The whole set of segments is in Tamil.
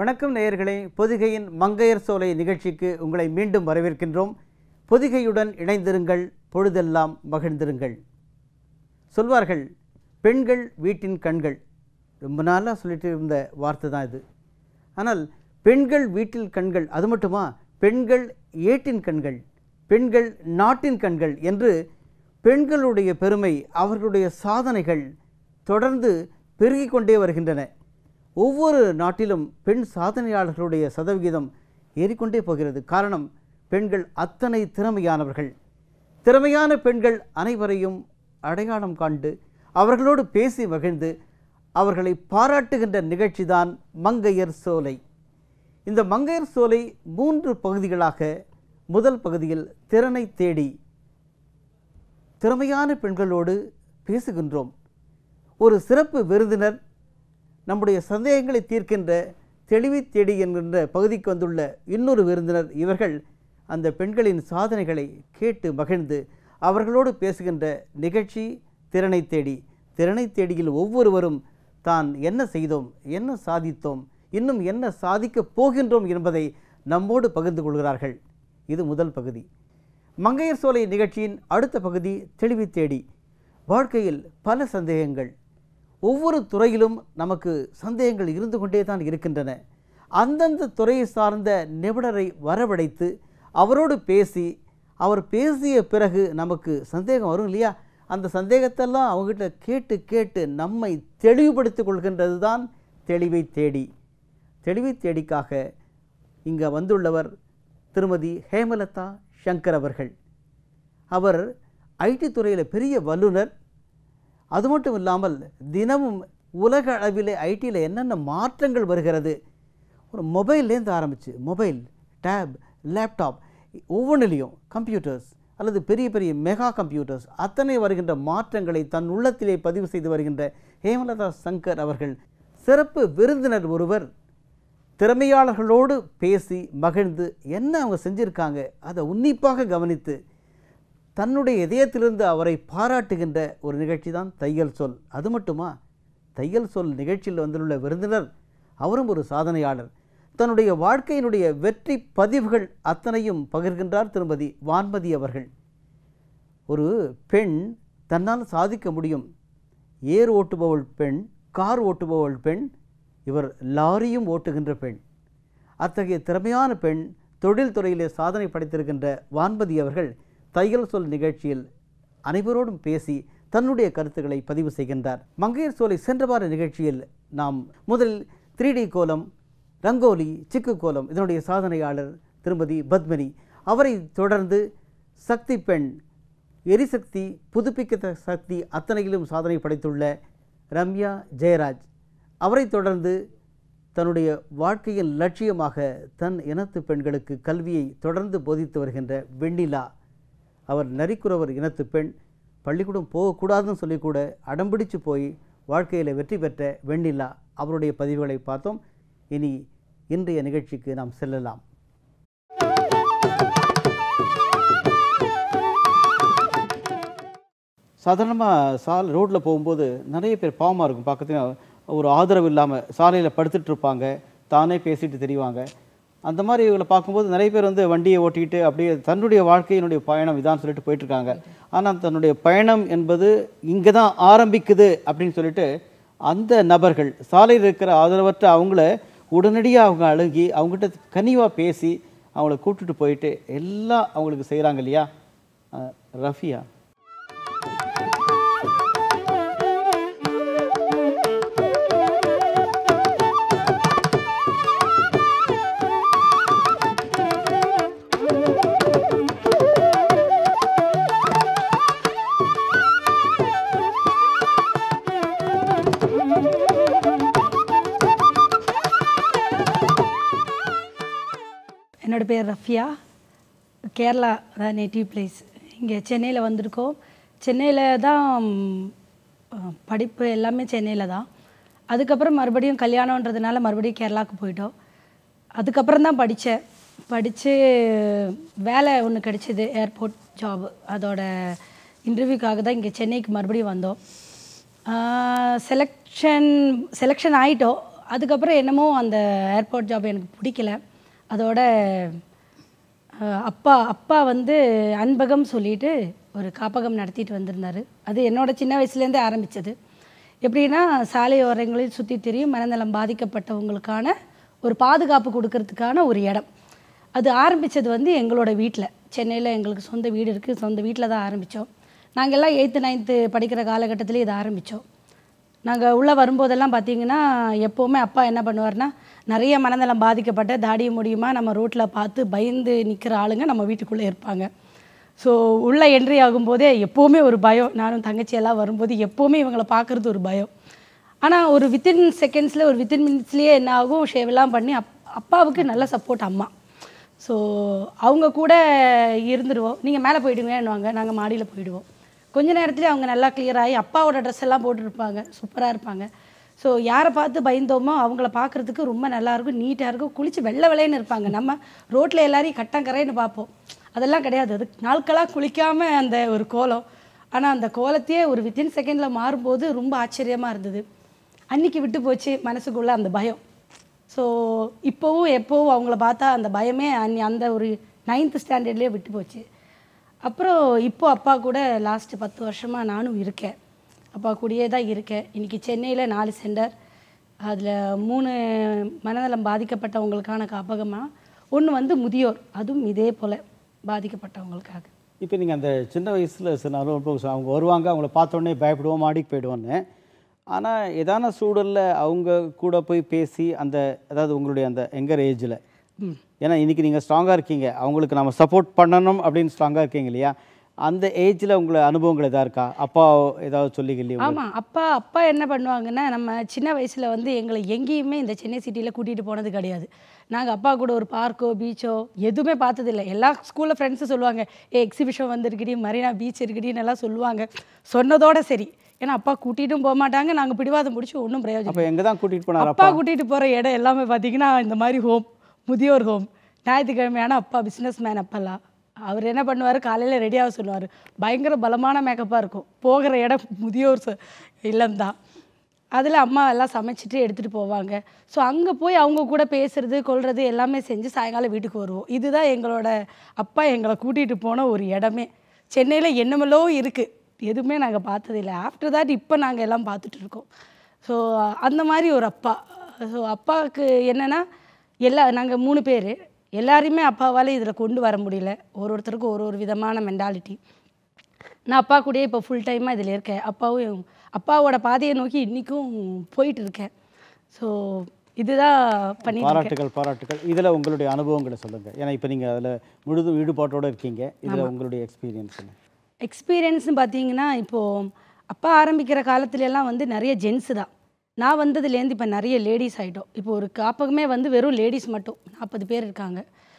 வணக்கம் நேயர்களே பொதிகையின் மங்கையர் சோலை நிகழ்ச்சிக்கு உங்களை மீண்டும் வரவேற்கின்றோம் பொதிகையுடன் இணைந்திருங்கள் பொழுதெல்லாம் மகிழ்ந்திருங்கள் சொல்வார்கள் பெண்கள் வீட்டின் கண்கள் ரொம்ப நாளாக சொல்லிட்டு இருந்த வார்த்தை தான் இது ஆனால் பெண்கள் வீட்டில் கண்கள் அது மட்டுமா பெண்கள் ஏட்டின் கண்கள் பெண்கள் நாட்டின் கண்கள் என்று பெண்களுடைய பெருமை அவர்களுடைய சாதனைகள் தொடர்ந்து பெருகிக் கொண்டே வருகின்றன ஒவ்வொரு நாட்டிலும் பெண் சாதனையாளர்களுடைய சதவிகிதம் ஏறிக்கொண்டே போகிறது காரணம் பெண்கள் அத்தனை திறமையானவர்கள் திறமையான பெண்கள் அனைவரையும் அடையாளம் காண்டு அவர்களோடு பேசி மகிழ்ந்து அவர்களை பாராட்டுகின்ற நிகழ்ச்சிதான் மங்கையர் சோலை இந்த மங்கையர் சோலை மூன்று பகுதிகளாக முதல் பகுதியில் திறனை தேடி திறமையான பெண்களோடு பேசுகின்றோம் ஒரு சிறப்பு விருந்தினர் நம்முடைய சந்தேகங்களை தீர்க்கின்ற தெளிவை தேடி என்கின்ற பகுதிக்கு வந்துள்ள இன்னொரு விருந்தினர் இவர்கள் அந்த பெண்களின் சாதனைகளை கேட்டு மகிழ்ந்து அவர்களோடு பேசுகின்ற நிகழ்ச்சி திறனை தேடி திறனை தேடியில் ஒவ்வொருவரும் தான் என்ன செய்தோம் என்ன சாதித்தோம் இன்னும் என்ன சாதிக்கப் போகின்றோம் என்பதை நம்மோடு பகிர்ந்து கொள்கிறார்கள் இது முதல் பகுதி மங்கையர் சோலை நிகழ்ச்சியின் அடுத்த பகுதி தெளிவை தேடி வாழ்க்கையில் பல சந்தேகங்கள் ஒவ்வொரு துறையிலும் நமக்கு சந்தேகங்கள் இருந்து கொண்டே தான் இருக்கின்றன அந்தந்த துறையை சார்ந்த நிபுணரை வரவழைத்து அவரோடு பேசி அவர் பேசிய பிறகு நமக்கு சந்தேகம் வரும் இல்லையா அந்த சந்தேகத்தெல்லாம் அவங்ககிட்ட கேட்டு கேட்டு நம்மை தெளிவுபடுத்திக் கொள்கின்றது தான் தெளிவை தேடி தெளிவை தேடிக்காக இங்கே வந்துள்ளவர் திருமதி ஹேமலதா சங்கர் அவர்கள் அவர் ஐடி துறையில் பெரிய வல்லுனர் அது மட்டும் இல்லாமல் தினமும் உலக அளவில் ஐடியில் என்னென்ன மாற்றங்கள் வருகிறது ஒரு மொபைல்லேருந்து ஆரம்பித்து மொபைல் டேப் லேப்டாப் ஒவ்வொன்றிலையும் கம்ப்யூட்டர்ஸ் அல்லது பெரிய பெரிய மெகா கம்ப்யூட்டர்ஸ் அத்தனை வருகின்ற மாற்றங்களை தன் உள்ளத்திலே பதிவு செய்து வருகின்ற ஹேமலதா சங்கர் அவர்கள் சிறப்பு விருந்தினர் ஒருவர் திறமையாளர்களோடு பேசி மகிழ்ந்து என்ன அவங்க செஞ்சுருக்காங்க அதை உன்னிப்பாக கவனித்து தன்னுடைய இதயத்திலிருந்து அவரை பாராட்டுகின்ற ஒரு நிகழ்ச்சி தான் தையல் சொல் அது மட்டுமா தையல் சொல் நிகழ்ச்சியில் வந்துள்ள விருந்தினர் அவரும் ஒரு சாதனையாளர் தன்னுடைய வாழ்க்கையினுடைய வெற்றி பதிவுகள் அத்தனையும் பகிர்கின்றார் திருமதி வான்மதி அவர்கள் ஒரு பெண் தன்னால் சாதிக்க முடியும் ஏர் ஓட்டுபவள் பெண் கார் ஓட்டுபவள் பெண் இவர் லாரியும் ஓட்டுகின்ற பெண் அத்தகைய திறமையான பெண் தொழில் துறையிலே சாதனை படைத்திருக்கின்ற வான்மதி அவர்கள் தையல் சொல் நிகழ்ச்சியில் அனைவரோடும் பேசி தன்னுடைய கருத்துக்களை பதிவு செய்கின்றார் மங்கையர் சோலை சென்ற வார நிகழ்ச்சியில் நாம் முதலில் த்ரீ டி கோலம் ரங்கோலி சிக்கு கோலம் இதனுடைய சாதனையாளர் திருமதி பத்மினி அவரை தொடர்ந்து சக்தி பெண் எரிசக்தி புதுப்பிக்க சக்தி அத்தனையிலும் சாதனை படைத்துள்ள ரம்யா ஜெயராஜ் அவரை தொடர்ந்து தன்னுடைய வாழ்க்கையின் லட்சியமாக தன் இனத்து பெண்களுக்கு கல்வியை தொடர்ந்து போதித்து வருகின்ற வெண்ணிலா அவர் நரிக்குறவர் இனத்து பெண் பள்ளிக்கூடம் போகக்கூடாதுன்னு சொல்லி கூட அடம்பிடிச்சு போய் வாழ்க்கையில் வெற்றி பெற்ற வெண்ணிலா அவருடைய பதிவுகளை பார்த்தோம் இனி இன்றைய நிகழ்ச்சிக்கு நாம் செல்லலாம் சாதாரணமாக சால் ரோட்டில் போகும்போது நிறைய பேர் பாவமாக இருக்கும் பார்க்கறதுக்கு ஒரு ஆதரவு இல்லாமல் சாலையில் படுத்துட்டு இருப்பாங்க தானே பேசிட்டு தெரிவாங்க அந்த மாதிரி இவங்களை பார்க்கும்போது நிறைய பேர் வந்து வண்டியை ஓட்டிக்கிட்டு அப்படியே தன்னுடைய வாழ்க்கையினுடைய பயணம் இதான் சொல்லிட்டு போயிட்டுருக்காங்க ஆனால் தன்னுடைய பயணம் என்பது இங்கே தான் ஆரம்பிக்குது அப்படின்னு சொல்லிட்டு அந்த நபர்கள் சாலையில் இருக்கிற ஆதரவற்ற அவங்கள உடனடியாக அவங்க அழுகி அவங்ககிட்ட கனிவாக பேசி அவங்கள கூப்பிட்டுட்டு போயிட்டு எல்லாம் அவங்களுக்கு செய்கிறாங்க இல்லையா அஹ் ரஃபியா என்னோட பேர் ரஃபியா கேரளா தான் நேட்டிவ் பிளேஸ் இங்கே சென்னையில் வந்திருக்கோம் சென்னையில் தான் ம், அஹ், படிப்பு எல்லாமே சென்னையில் தான் அதுக்கப்புறம் மறுபடியும் கல்யாணன்றதுனால மறுபடியும் கேரளாவுக்கு போயிட்டோம் அதுக்கப்புறம் தான் படித்தேன் படித்து வேலை ஒன்று கிடைச்சிது ஏர்போர்ட் ஜாப் அதோட இன்டர்வியூக்காக தான் இங்கே சென்னைக்கு மறுபடியும் வந்தோம் செலெக்ஷன் செலெக்ஷன் ஆகிட்டோம் அதுக்கப்புறம் என்னமோ அந்த ஏர்போர்ட் ஜாப் எனக்கு பிடிக்கல அதோட அஹ், அப்பா அப்பா வந்து அன்பகம் சொல்லிட்டு ஒரு காப்பகம் நடத்திட்டு வந்திருந்தாரு அது என்னோட சின்ன வயசுலேருந்தே ஆரம்பித்தது எப்படின்னா சாலை ஓரங்களில் சுற்றி திரியும் மனநலம் பாதிக்கப்பட்டவங்களுக்கான ஒரு பாதுகாப்பு கொடுக்கறதுக்கான ஒரு இடம் அது ஆரம்பித்தது வந்து எங்களோட வீட்டில் சென்னையில் எங்களுக்கு சொந்த வீடு இருக்குது சொந்த வீட்டில் தான் ஆரம்பித்தோம் நாங்கள் எல்லாம் எயித்து நைன்த்து படிக்கிற காலகட்டத்திலே இதை ஆரம்பித்தோம் நாங்கள் உள்ளே வரும்போதெல்லாம் பார்த்தீங்கன்னா எப்போவுமே அப்பா என்ன பண்ணுவார்னா நிறைய மனநலம் பாதிக்கப்பட்ட தாடி முடியுமா நம்ம ரோட்டில் பார்த்து பயந்து நிற்கிற ஆளுங்க நம்ம வீட்டுக்குள்ளே இருப்பாங்க ஸோ உள்ளே என்ட்ரி ஆகும்போதே எப்போவுமே ஒரு பயம் நானும் தங்கச்சி எல்லாம் வரும்போது எப்போவுமே இவங்களை பார்க்குறது ஒரு பயம் ஆனால் ஒரு வித்தின் செகண்ட்ஸில் ஒரு வித்தின் மினிட்ஸ்லேயே என்ன ஆகும் ஷேவெல்லாம் பண்ணி அப் அப்பாவுக்கு நல்ல சப்போர்ட் அம்மா ஸோ அவங்க கூட இருந்துருவோம் நீங்கள் மேலே போயிடுங்கன்னுவாங்க நாங்கள் மாடியில் போயிடுவோம் கொஞ்ச நேரத்துலேயே அவங்க நல்லா clear ஆகி அப்பாவோட ட்ரெஸ் எல்லாம் போட்டுருப்பாங்க சூப்பராக இருப்பாங்க ஸோ யாரை பார்த்து பயந்தோமோ அவங்கள பார்க்குறதுக்கு ரொம்ப நல்லாயிருக்கும் நீட்டாக இருக்கும் குளிச்சு வெள்ளை வெள்ளைன்னு இருப்பாங்க நம்ம ரோட்டில் எல்லாரையும் கட்டங்கரைன்னு பார்ப்போம் அதெல்லாம் கிடையாது அது நாட்களாக குளிக்காம அந்த ஒரு கோலம் ஆனால் அந்த கோலத்தையே ஒரு வித்தின் செகண்டில் மாறும்போது ரொம்ப ஆச்சரியமாக இருந்தது அன்னைக்கு விட்டு போச்சு மனசுக்குள்ள அந்த பயம் ஸோ இப்போவும் எப்போவும் அவங்கள பார்த்தா அந்த பயமே அன்னி அந்த ஒரு நைன்த் ஸ்டாண்டர்ட்லேயே விட்டு போச்சு அப்புறம் இப்போ அப்பா கூட லாஸ்ட்டு பத்து வருஷமாக நானும் இருக்கேன் அப்பா கூடயே தான் இருக்கேன் இன்றைக்கி சென்னையில் நாலு சென்டர் அதில் மூணு மனநலம் பாதிக்கப்பட்டவங்களுக்கான காப்பகமாக ஒன்று வந்து முதியோர் அதுவும் இதே போல் பாதிக்கப்பட்டவங்களுக்காக இப்போ நீங்கள் அந்த சின்ன வயசில் சில அனுபவம் அவங்க வருவாங்க அவங்கள பார்த்த உடனே பயப்படுவோம் மாடிக்கு போயிடுவோன்னு ஆனால் ஏதான சூழலில் அவங்க கூட போய் பேசி அந்த அதாவது உங்களுடைய அந்த எங்கர் ஏஜில் ஏன்னா இன்றைக்கி நீங்கள் ஸ்ட்ராங்காக இருக்கீங்க அவங்களுக்கு நம்ம சப்போர்ட் பண்ணணும் அப்படின்னு ஸ்ட்ராங்காக இருக்கீங்க இல்லையா அந்த ஏஜில் உங்களை அனுபவங்கள் எதா இருக்கா அப்பா ஏதாவது சொல்லிக்கலையே ஆமாம் அப்பா அப்பா என்ன பண்ணுவாங்கன்னா நம்ம சின்ன வயசில் வந்து எங்களை எங்கேயுமே இந்த சென்னை சிட்டியில் கூட்டிகிட்டு போனது கிடையாது நாங்கள் அப்பா கூட ஒரு பார்க்கோ பீச்சோ எதுவுமே பார்த்ததில்ல எல்லா ஸ்கூலில் ஃப்ரெண்ட்ஸும் சொல்லுவாங்க ஏ எக்ஸிபிஷன் வந்திருக்குடி மரீனா பீச் இருக்குடின்னு எல்லாம் சொல்லுவாங்க சொன்னதோட சரி ஏன்னா அப்பா கூட்டிகிட்டும் போக மாட்டாங்க நாங்கள் பிடிவாதம் முடிச்சு ஒன்றும் பிரயோஜனம் அப்போ எங்கே தான் கூட்டிகிட்டு போனார் அப்பா கூட்டிகிட்டு போகிற இடம் எல்லாமே பார்த்தீங்கன்னா இந்த மாதிரி ஹோம் முதியோர் ஹோம் ஞாயிற்றுக்கிழமையான அப்பா பிஸ்னஸ் மேன் அப்பெல்லாம் அவர் என்ன பண்ணுவார் காலையில் ரெடியாக சொல்லுவார் பயங்கர பலமான மேக்கப்பாக இருக்கும் போகிற இடம் முதியோர் ச- இல்லம்தான் அதில் அம்மா எல்லாம் சமைச்சிட்டு எடுத்துகிட்டு போவாங்க ஸோ அங்கே போய் அவங்க கூட பேசுறது கொள்வது எல்லாமே செஞ்சு சாயங்காலம் வீட்டுக்கு வருவோம் இதுதான் எங்களோட அப்பா எங்களை கூட்டிகிட்டு போன ஒரு இடமே சென்னையில் என்னமெல்லோ இருக்குது எதுவுமே நாங்கள் பார்த்ததில்ல ஆஃப்டர் that இப்போ நாங்கள் எல்லாம் பார்த்துட்டு இருக்கோம் ஸோ அந்த மாதிரி ஒரு அப்பா ஸோ அப்பாவுக்கு என்னென்னா எல்லா நாங்கள் மூணு பேர் எல்லாரையுமே அப்பாவால் இதில் கொண்டு வர முடியல ஒரு ஒருத்தருக்கும் ஒரு ஒரு விதமான மென்டாலிட்டி நான் அப்பா கூடயே இப்போ ஃபுல் டைமாக இதில் இருக்கேன் அப்பாவும் அப்பாவோட பாதையை நோக்கி இன்றைக்கும் போயிட்டு இருக்கேன் ஸோ இதுதான் பண்ணிட்டு இருக்கேன் பாராட்டுகள் பாராட்டுகள் இதில் உங்களுடைய அனுபவங்களை சொல்லுங்கள் ஏன்னா இப்போ நீங்கள் அதில் முழுதும் ஈடுபாட்டோடு இருக்கீங்க இதில் உங்களுடைய எக்ஸ்பீரியன்ஸ் எக்ஸ்பீரியன்ஸ்னு பார்த்தீங்கன்னா இப்போது அப்பா ஆரம்பிக்கிற காலத்துல எல்லாம் வந்து நிறைய ஜென்ஸு தான் நான் வந்ததுலேருந்து இப்போ நிறைய லேடிஸ் ஆகிட்டோம் இப்போ ஒரு காப்பகமே வந்து வெறும் லேடிஸ் மட்டும் நாற்பது பேர் இருக்காங்க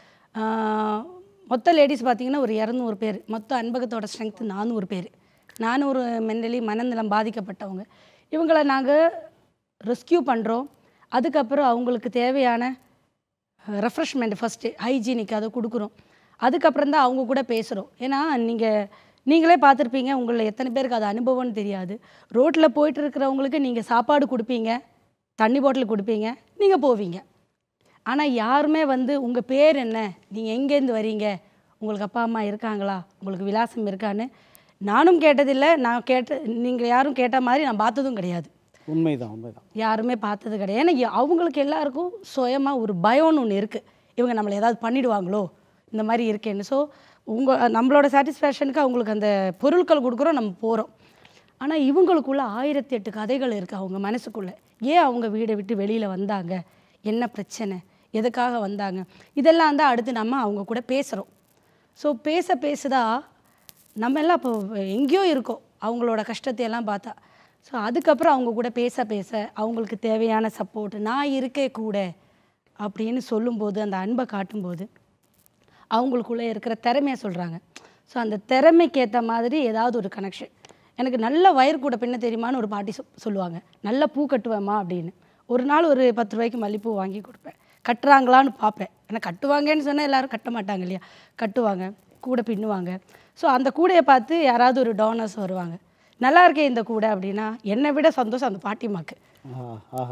ஆஹ், மொத்த லேடிஸ் பார்த்தீங்கன்னா ஒரு இரநூறு பேர் மொத்த அன்பகத்தோட ஸ்ட்ரென்த்து நானூறு பேர் நானூறு மென்டலி மனநலம் பாதிக்கப்பட்டவங்க இவங்களை நாங்கள் ரெஸ்க்யூ பண்ணுறோம் அதுக்கப்புறம் அவங்களுக்கு தேவையான ரெஃப்ரெஷ்மெண்ட் ஃபஸ்ட்டு ஹைஜீனிக் அதை கொடுக்குறோம் அதுக்கப்புறம் தான் அவங்க கூட பேசுகிறோம் ஏன்னா நீங்கள் நீங்களே பார்த்துருப்பீங்க உங்களில் எத்தனை பேருக்கு அது அனுபவம்னு தெரியாது ரோட்டில் போயிட்டு இருக்கிறவங்களுக்கு நீங்கள் சாப்பாடு கொடுப்பீங்க தண்ணி பாட்டில் கொடுப்பீங்க நீங்கள் போவீங்க ஆனால் யாருமே வந்து உங்கள் பேர் என்ன நீங்கள் எங்கேருந்து வரீங்க உங்களுக்கு அப்பா அம்மா இருக்காங்களா உங்களுக்கு விலாசம் இருக்கான்னு நானும் கேட்டதில்லை நான் கேட்ட நீங்கள் யாரும் கேட்ட மாதிரி நான் பார்த்ததும் கிடையாது உண்மைதான் உண்மைதான் யாருமே பார்த்தது கிடையாது ஏன்னா எ- அவங்களுக்கு எல்லாருக்கும் சுயமாக ஒரு பயம்னு ஒன்று இருக்குது இவங்க நம்மளை ஏதாவது பண்ணிடுவாங்களோ இந்த மாதிரி இருக்கேன்னு ஸோ உங்கள் நம்மளோட சாட்டிஸ்ஃபேக்ஷனுக்கு அவங்களுக்கு அந்த பொருட்கள் கொடுக்குறோம் நம்ம போகிறோம் ஆனால் இவங்களுக்குள்ள ஆயிரத்தி எட்டு கதைகள் இருக்குது அவங்க மனசுக்குள்ளே ஏன் அவங்க வீடை விட்டு வெளியில் வந்தாங்க என்ன பிரச்சனை எதுக்காக வந்தாங்க இதெல்லாம் தான் அடுத்து நம்ம அவங்க கூட பேசுகிறோம் ஸோ பேச பேசுதா நம்ம எல்லாம் இப்போ எங்கேயோ இருக்கோம் அவங்களோட கஷ்டத்தை எல்லாம் பார்த்தா ஸோ அதுக்கப்புறம் அவங்க கூட பேச பேச அவங்களுக்கு தேவையான சப்போர்ட் நான் இருக்கே கூட அப்படின்னு சொல்லும்போது அந்த அன்பை காட்டும்போது அவங்களுக்குள்ளே இருக்கிற திறமையை சொல்கிறாங்க ஸோ அந்த திறமைக்கு ஏற்ற மாதிரி ஏதாவது ஒரு கனெக்ஷன் எனக்கு நல்ல வயர் கூட பின்ன தெரியுமான்னு ஒரு பாட்டி சொ- சொல்லுவாங்க நல்ல பூ கட்டுவேம்மா அப்படின்னு ஒரு நாள் ஒரு பத்து ரூபாய்க்கு மல்லிப்பூ வாங்கி கொடுப்பேன் கட்டுறாங்களான்னு பார்ப்பேன் ஏன்னா கட்டுவாங்கன்னு சொன்னால் எல்லாரும் கட்ட மாட்டாங்க இல்லையா கட்டுவாங்க கூடை பின்னுவாங்க ஸோ அந்த கூடையை பார்த்து யாராவது ஒரு டோனர்ஸ் வருவாங்க நல்லா இருக்கே இந்த கூடை அப்படின்னா என்னை விட சந்தோஷம் அந்த பாட்டிமாக்கு ஆஹா ஆஹா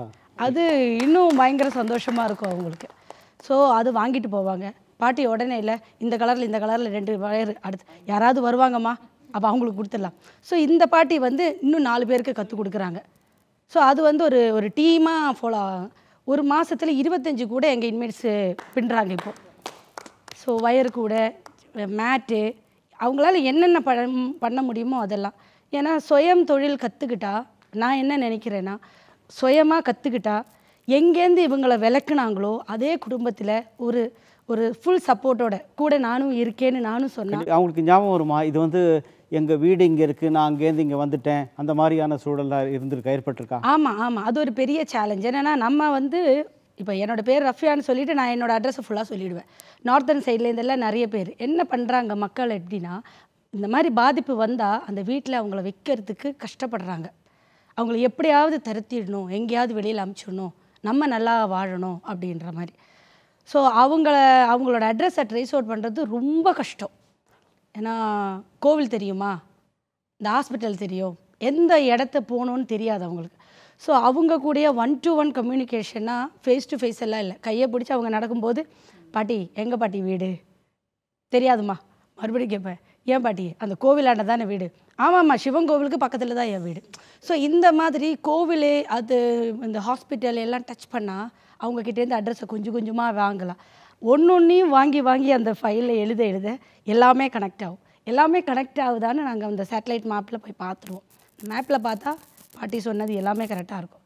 அது இன்னும் பயங்கர சந்தோஷமாக இருக்கும் அவங்களுக்கு ஸோ அது வாங்கிட்டு போவாங்க பாட்டி உடனே இல்லை இந்த கலரில் இந்த கலரில் ரெண்டு வயர் அடுத்து யாராவது வருவாங்கம்மா அப்போ அவங்களுக்கு கொடுத்துடலாம் ஸோ இந்த பாட்டி வந்து இன்னும் நாலு பேருக்கு கற்றுக் கொடுக்குறாங்க ஸோ அது வந்து ஒரு ஒரு டீமாக ஃபாலோ ஒரு மாதத்தில் இருபத்தஞ்சு கூட எங்கள் இன்மேட்ஸு பின்னுறாங்க இப்போ ஸோ வயர் கூட மேட்டு அவங்களால என்னென்ன பண்ண பண்ண முடியுமோ அதெல்லாம் ஏன்னா சுயம் தொழில் கற்றுக்கிட்டா நான் என்ன நினைக்கிறேன்னா சுயமாக கற்றுக்கிட்டா எங்கேருந்து இவங்களை விளக்குனாங்களோ அதே குடும்பத்தில் ஒரு ஒரு ஃபுல் சப்போர்ட்டோட கூட நானும் இருக்கேன்னு நானும் சொன்னேன் அவங்களுக்கு ஞாபகம் வருமா இது வந்து எங்கள் வீடு இங்கே இருக்குது நான் அங்கேருந்து இங்கே வந்துட்டேன் அந்த மாதிரியான சூழலாக இருந்திருக்கா ஏற்பட்டிருக்கா ஆமாம் ஆமாம் அது ஒரு பெரிய சேலஞ்ச் என்னென்னா நம்ம வந்து இப்போ என்னோட பேர் ரஃபியான்னு சொல்லிட்டு நான் என்னோட அட்ரஸை ஃபுல்லாக சொல்லிடுவேன் நார்த்தன் சைட்லேருந்தெல்லாம் நிறைய பேர் என்ன பண்ணுறாங்க மக்கள் எப்படின்னா இந்த மாதிரி பாதிப்பு வந்தால் அந்த வீட்டில் அவங்கள வைக்கிறதுக்கு கஷ்டப்படுறாங்க அவங்கள எப்படியாவது தருத்திடணும் எங்கேயாவது வெளியில் அமுச்சிடணும் நம்ம நல்லா வாழணும் அப்படின்ற மாதிரி ஸோ அவங்கள அவங்களோட அட்ரஸை ட்ரேஸ் அவுட் பண்ணுறது ரொம்ப கஷ்டம் ஏன்னா கோவில் தெரியுமா இந்த ஹாஸ்பிட்டல் தெரியும் எந்த இடத்த போகணுன்னு தெரியாது அவங்களுக்கு ஸோ அவங்க கூடயே ஒன் டு ஒன் கம்யூனிகேஷனாக ஃபேஸ் டு ஃபேஸ் எல்லாம் இல்லை கையை பிடிச்சி அவங்க நடக்கும்போது பாட்டி எங்கே பாட்டி வீடு தெரியாதும்மா மறுபடியும் கேட்பேன் ஏன் பாட்டி அந்த கோவிலாண்ட தானே வீடு ஆமாம்மா சிவன் கோவிலுக்கு பக்கத்தில் தான் என் வீடு ஸோ இந்த மாதிரி கோவில் அது இந்த ஹாஸ்பிட்டல் எல்லாம் டச் பண்ணால் அவங்கக்கிட்டேருந்து அட்ரஸை கொஞ்சம் கொஞ்சமாக வாங்கலாம் ஒன்று ஒன்றையும் வாங்கி வாங்கி அந்த ஃபைலில் எழுத எழுத எல்லாமே கனெக்ட் ஆகும் எல்லாமே கனெக்ட் ஆகுதான்னு நாங்கள் அந்த சேட்டலைட் மேப்பில் போய் பார்த்துருவோம் மேப்பில் பார்த்தா பாட்டி சொன்னது எல்லாமே கரெக்டாக இருக்கும்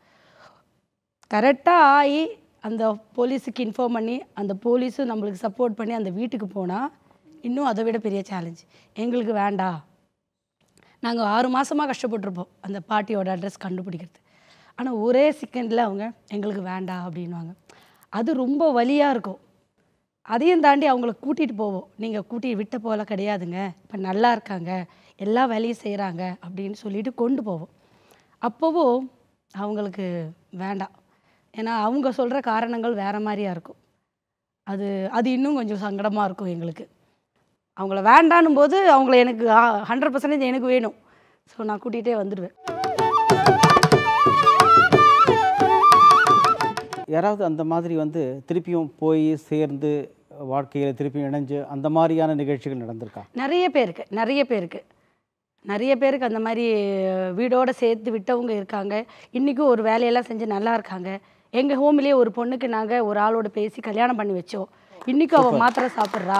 கரெக்டாக ஆகி அந்த போலீஸுக்கு இன்ஃபார்ம் பண்ணி அந்த போலீஸும் நம்மளுக்கு சப்போர்ட் பண்ணி அந்த வீட்டுக்கு போனால் இன்னும் அதை விட பெரிய சேலஞ்ச் எங்களுக்கு வேண்டாம் நாங்கள் ஆறு மாதமாக கஷ்டப்பட்டிருப்போம் அந்த பாட்டியோட அட்ரஸ் கண்டுபிடிக்கிறது ஆனால் ஒரே செகண்டில் அவங்க எங்களுக்கு வேண்டாம் அப்படின்வாங்க அது ரொம்ப வலியாக இருக்கும் அதையும் தாண்டி அவங்கள கூட்டிகிட்டு போவோம் நீங்கள் கூட்டி விட்ட போல கிடையாதுங்க இப்போ நல்லா இருக்காங்க எல்லா வேலையும் செய்கிறாங்க அப்படின்னு சொல்லிட்டு கொண்டு போவோம் அப்போவும் அவங்களுக்கு வேண்டாம் ஏன்னா அவங்க சொல்கிற காரணங்கள் வேறு மாதிரியா இருக்கும் அது அது இன்னும் கொஞ்சம் சங்கடமாக இருக்கும் எங்களுக்கு அவங்கள வேண்டான்னும் போது அவங்கள எனக்கு ஹண்ட்ரட் பர்சன்டேஜ் எனக்கு வேணும் ஸோ நான் கூட்டிகிட்டே வந்துடுவேன் யாராவது அந்த மாதிரி வந்து திருப்பியும் போய் சேர்ந்து வாழ்க்கையில் திருப்பியும் இணைஞ்சு அந்த மாதிரியான நிகழ்ச்சிகள் நடந்திருக்கா நிறைய பேருக்கு நிறைய பேருக்கு நிறைய பேருக்கு அந்த மாதிரி வீடோட சேர்த்து விட்டவங்க இருக்காங்க இன்றைக்கும் ஒரு வேலையெல்லாம் செஞ்சு நல்லா இருக்காங்க எங்கள் ஹோம்லேயே ஒரு பொண்ணுக்கு நாங்கள் ஒரு ஆளோட பேசி கல்யாணம் பண்ணி வச்சோம் இன்றைக்கும் அவள் மாத்திரை சாப்பிட்றா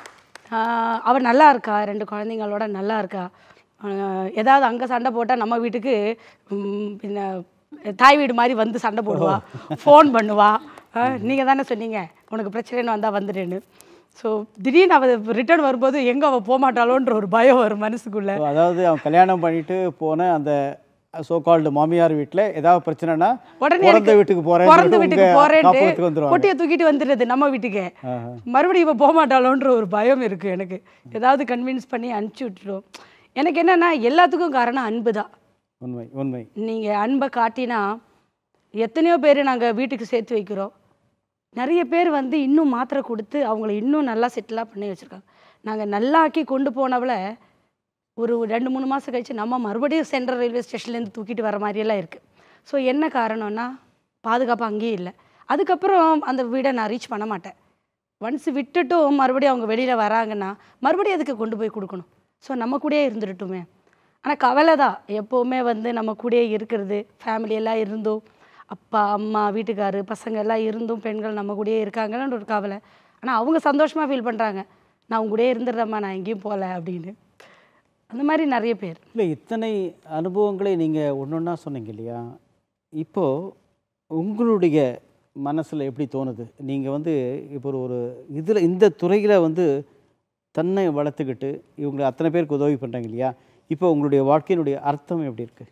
ஆஹ் அவ நல்லா இருக்கா ரெண்டு குழந்தைங்களோட நல்லா இருக்கா ஆஹ் ஏதாவது அங்கே சண்டை போட்டால் நம்ம வீட்டுக்கு ம், பின்ன தாய் வீடு மாதிரி வந்து சண்டை போடுவா ஃபோன் பண்ணுவா நீங்கள் தானே சொன்னீங்க உனக்கு பிரச்சனைன்னு வந்தால் வந்துடுன்னு ஸோ திடீர்னு அவள் ரிட்டர்ன் வரும்போது எங்கே அவள் போகமாட்டாளோன்ற ஒரு பயம் வரும் மனசுக்குள்ளே So, அதாவது அவன் கல்யாணம் பண்ணிட்டு போன அந்த சோ கால்டு மாமியார் வீட்டில் ஏதாவது பிரச்சனைனா உடனே பிறந்த எனக்கு வீட்டுக்கு போறேன் பிறந்த வீட்டுக்கு போறேன்ட்டு காப்பகத்துக்கு வந்துருவாங்க பொட்டியை தூக்கிட்டு வந்துடுறது நம்ம வீட்டுக்கு ஆஹா. மறுபடியும் இவ போக மாட்டாளோன்ற ஒரு பயம் இருக்கு எனக்கு ஏதாவது கன்வின்ஸ் பண்ணி அனுப்பிச்சி விட்டுரும் எனக்கு என்னன்னா எல்லாத்துக்கும் காரணம் அன்பு தான் உண்மை உண்மை நீங்கள் அன்பை காட்டினா எத்தனையோ பேர் நாங்கள் வீட்டுக்கு சேர்த்து வைக்கிறோம் நிறைய பேர் வந்து இன்னும் மாத்திரை கொடுத்து அவங்கள இன்னும் நல்லா செட்டிலாக பண்ணி வச்சுருக்காங்க நாங்கள் நல்லாக்கி கொண்டு போனவளை ஒரு ரெண்டு மூணு மாதம் கழிச்சு நம்ம மறுபடியும் சென்ட்ரல் ரயில்வே ஸ்டேஷன்லேருந்து தூக்கிட்டு வர மாதிரியெல்லாம் இருக்குது ஸோ என்ன காரணம்னா பாதுகாப்பு அங்கேயும் இல்லை அதுக்கப்புறம் அந்த வீடை நான் ரீச் பண்ண மாட்டேன் ஒன்ஸ் விட்டுட்டும் மறுபடியும் அவங்க வெளியில் வராங்கன்னா மறுபடியும் அதுக்கு கொண்டு போய் கொடுக்கணும் ஸோ நம்ம கூடயே இருந்துடட்டுமே ஆனால் கவலை தான் எப்போவுமே வந்து நம்ம கூடயே இருக்கிறது family எல்லாம் இருந்தும் அப்பா அம்மா வீட்டுக்காரு பசங்க எல்லாம் இருந்தும் பெண்கள் நம்ம கூடயே இருக்காங்கன்னு ஒரு கவலை ஆனால் அவங்க சந்தோஷமாக ஃபீல் பண்ணுறாங்க நான் உங்க கூடயே இருந்துடுறேம்மா நான் எங்கேயும் போகல அப்படின்னு அந்த மாதிரி நிறைய பேர் இல்லை இத்தனை அனுபவங்களை நீங்கள் ஒன்று ஒன்றா சொன்னீங்க இல்லையா இப்போது உங்களுடைய மனசில் எப்படி தோணுது நீங்கள் வந்து இப்போ ஒரு- ஒரு இதில் இந்த துறையில் வந்து தன்னை வளர்த்துக்கிட்டு இவங்களை அத்தனை பேருக்கு உதவி பண்ணுறாங்க இல்லையா இப்போ உங்களுடைய வாழ்க்கையினுடைய அர்த்தம் எப்படி இருக்குது